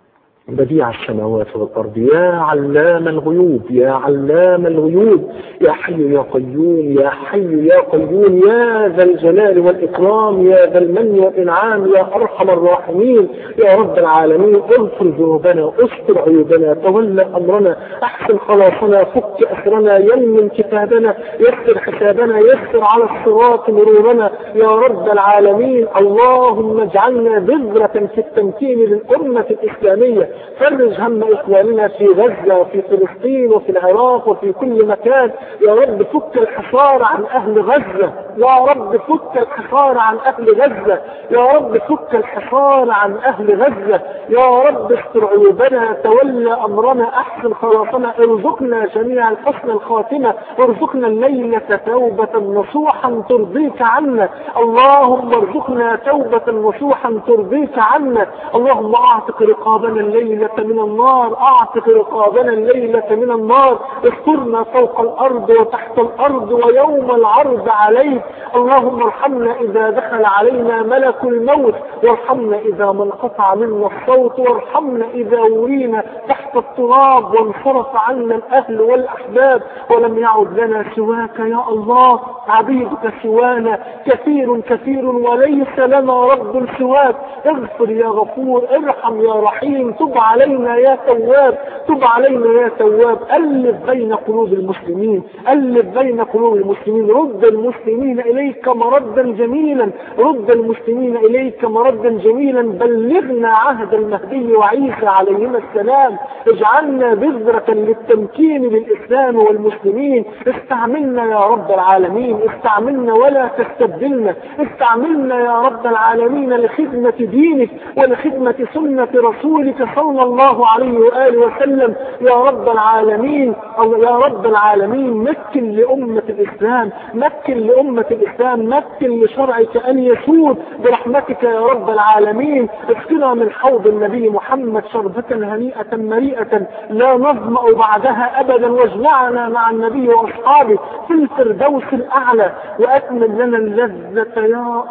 بديع السماوات والأرض يا علام الغيوب يا علام الغيوب يا حي يا قيوم يا حي يا قيوم يا ذا الجلال والإكرام يا ذا المن والإنعام يا أرحم الراحمين يا رب العالمين اغفر ذنوبنا استر عيوبنا تولى أمرنا أحسن خلاصنا فك أسرنا يمن كتابنا يسر حسابنا يسر على الصراط مرورنا يا رب العالمين اللهم اجعلنا بذرة في التمكين للأمة الإسلامية فرج هم إخواننا في غزة وفي فلسطين وفي العراق وفي كل مكان يا رب فك الحصار عن أهل غزة يا رب فك الحصار عن أهل غزة يا رب فك الحصار عن أهل غزة يا رب استر عيوبنا تولى أمرنا أحسن خلاصنا ارزقنا جميعا حسن الخاتمة ارزقنا الليلة توبة نصوحا ترضيك عنا اللهم ارزقنا توبة نصوحا ترضيك عنا اللهم اعتق رقابنا الليلة من النار اعتق رقابنا الليلة من النار استرنا فوق الارض وتحت الارض ويوم العرض عليك اللهم ارحمنا اذا دخل علينا ملك الموت وارحمنا اذا ما انقطع منا الصوت وارحمنا اذا ورينا تحت التراب وانصرف عنا الاهل والاحباب ولم يعد لنا سواك يا الله عبيدك سوانا كثير كثير وليس لنا رب سواك اغفر يا غفور ارحم يا رحيم تب علينا يا تواب تب علينا يا تواب ألف بين قلوب المسلمين ألف بين قلوب المسلمين رد المسلمين إليك مردا جميلا رد المسلمين إليك مردا جميلا بلغنا عهد المهدي وعيسى عليهما السلام اجعلنا بذرة للتمكين للإسلام والمسلمين استعملنا يا رب العالمين استعملنا ولا تستبدلنا استعملنا يا رب العالمين لخدمة دينك ولخدمة سنة رسولك صلى الله عليه وآله وسلم يا رب العالمين أو يا رب العالمين مكن لأمة الإسلام مكن لأمة الإسلام مكن لشرعك أن يسود برحمتك يا رب العالمين اسقنا من حوض النبي محمد شربة هنيئة مريئة لا نظمأ بعدها أبدا واجمعنا مع النبي وأصحابه في الفردوس الأعلى وأكمل لنا اللذة يا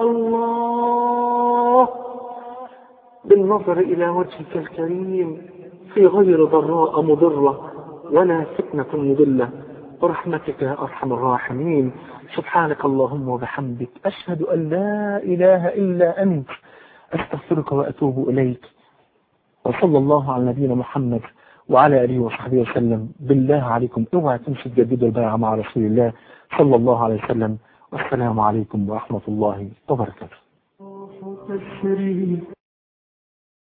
الله بالنظر إلى وجهك الكريم في غير ضراء مضرة ولا فتنة مضلة برحمتك يا أرحم الراحمين سبحانك اللهم وبحمدك أشهد أن لا إله إلا أنت أستغفرك وأتوب إليك وصلى الله على نبينا محمد وعلى آله وصحبه وسلم بالله عليكم اوعى تمشي تجددوا البيعة مع رسول الله صلى الله عليه وسلم والسلام عليكم ورحمة الله وبركاته تسري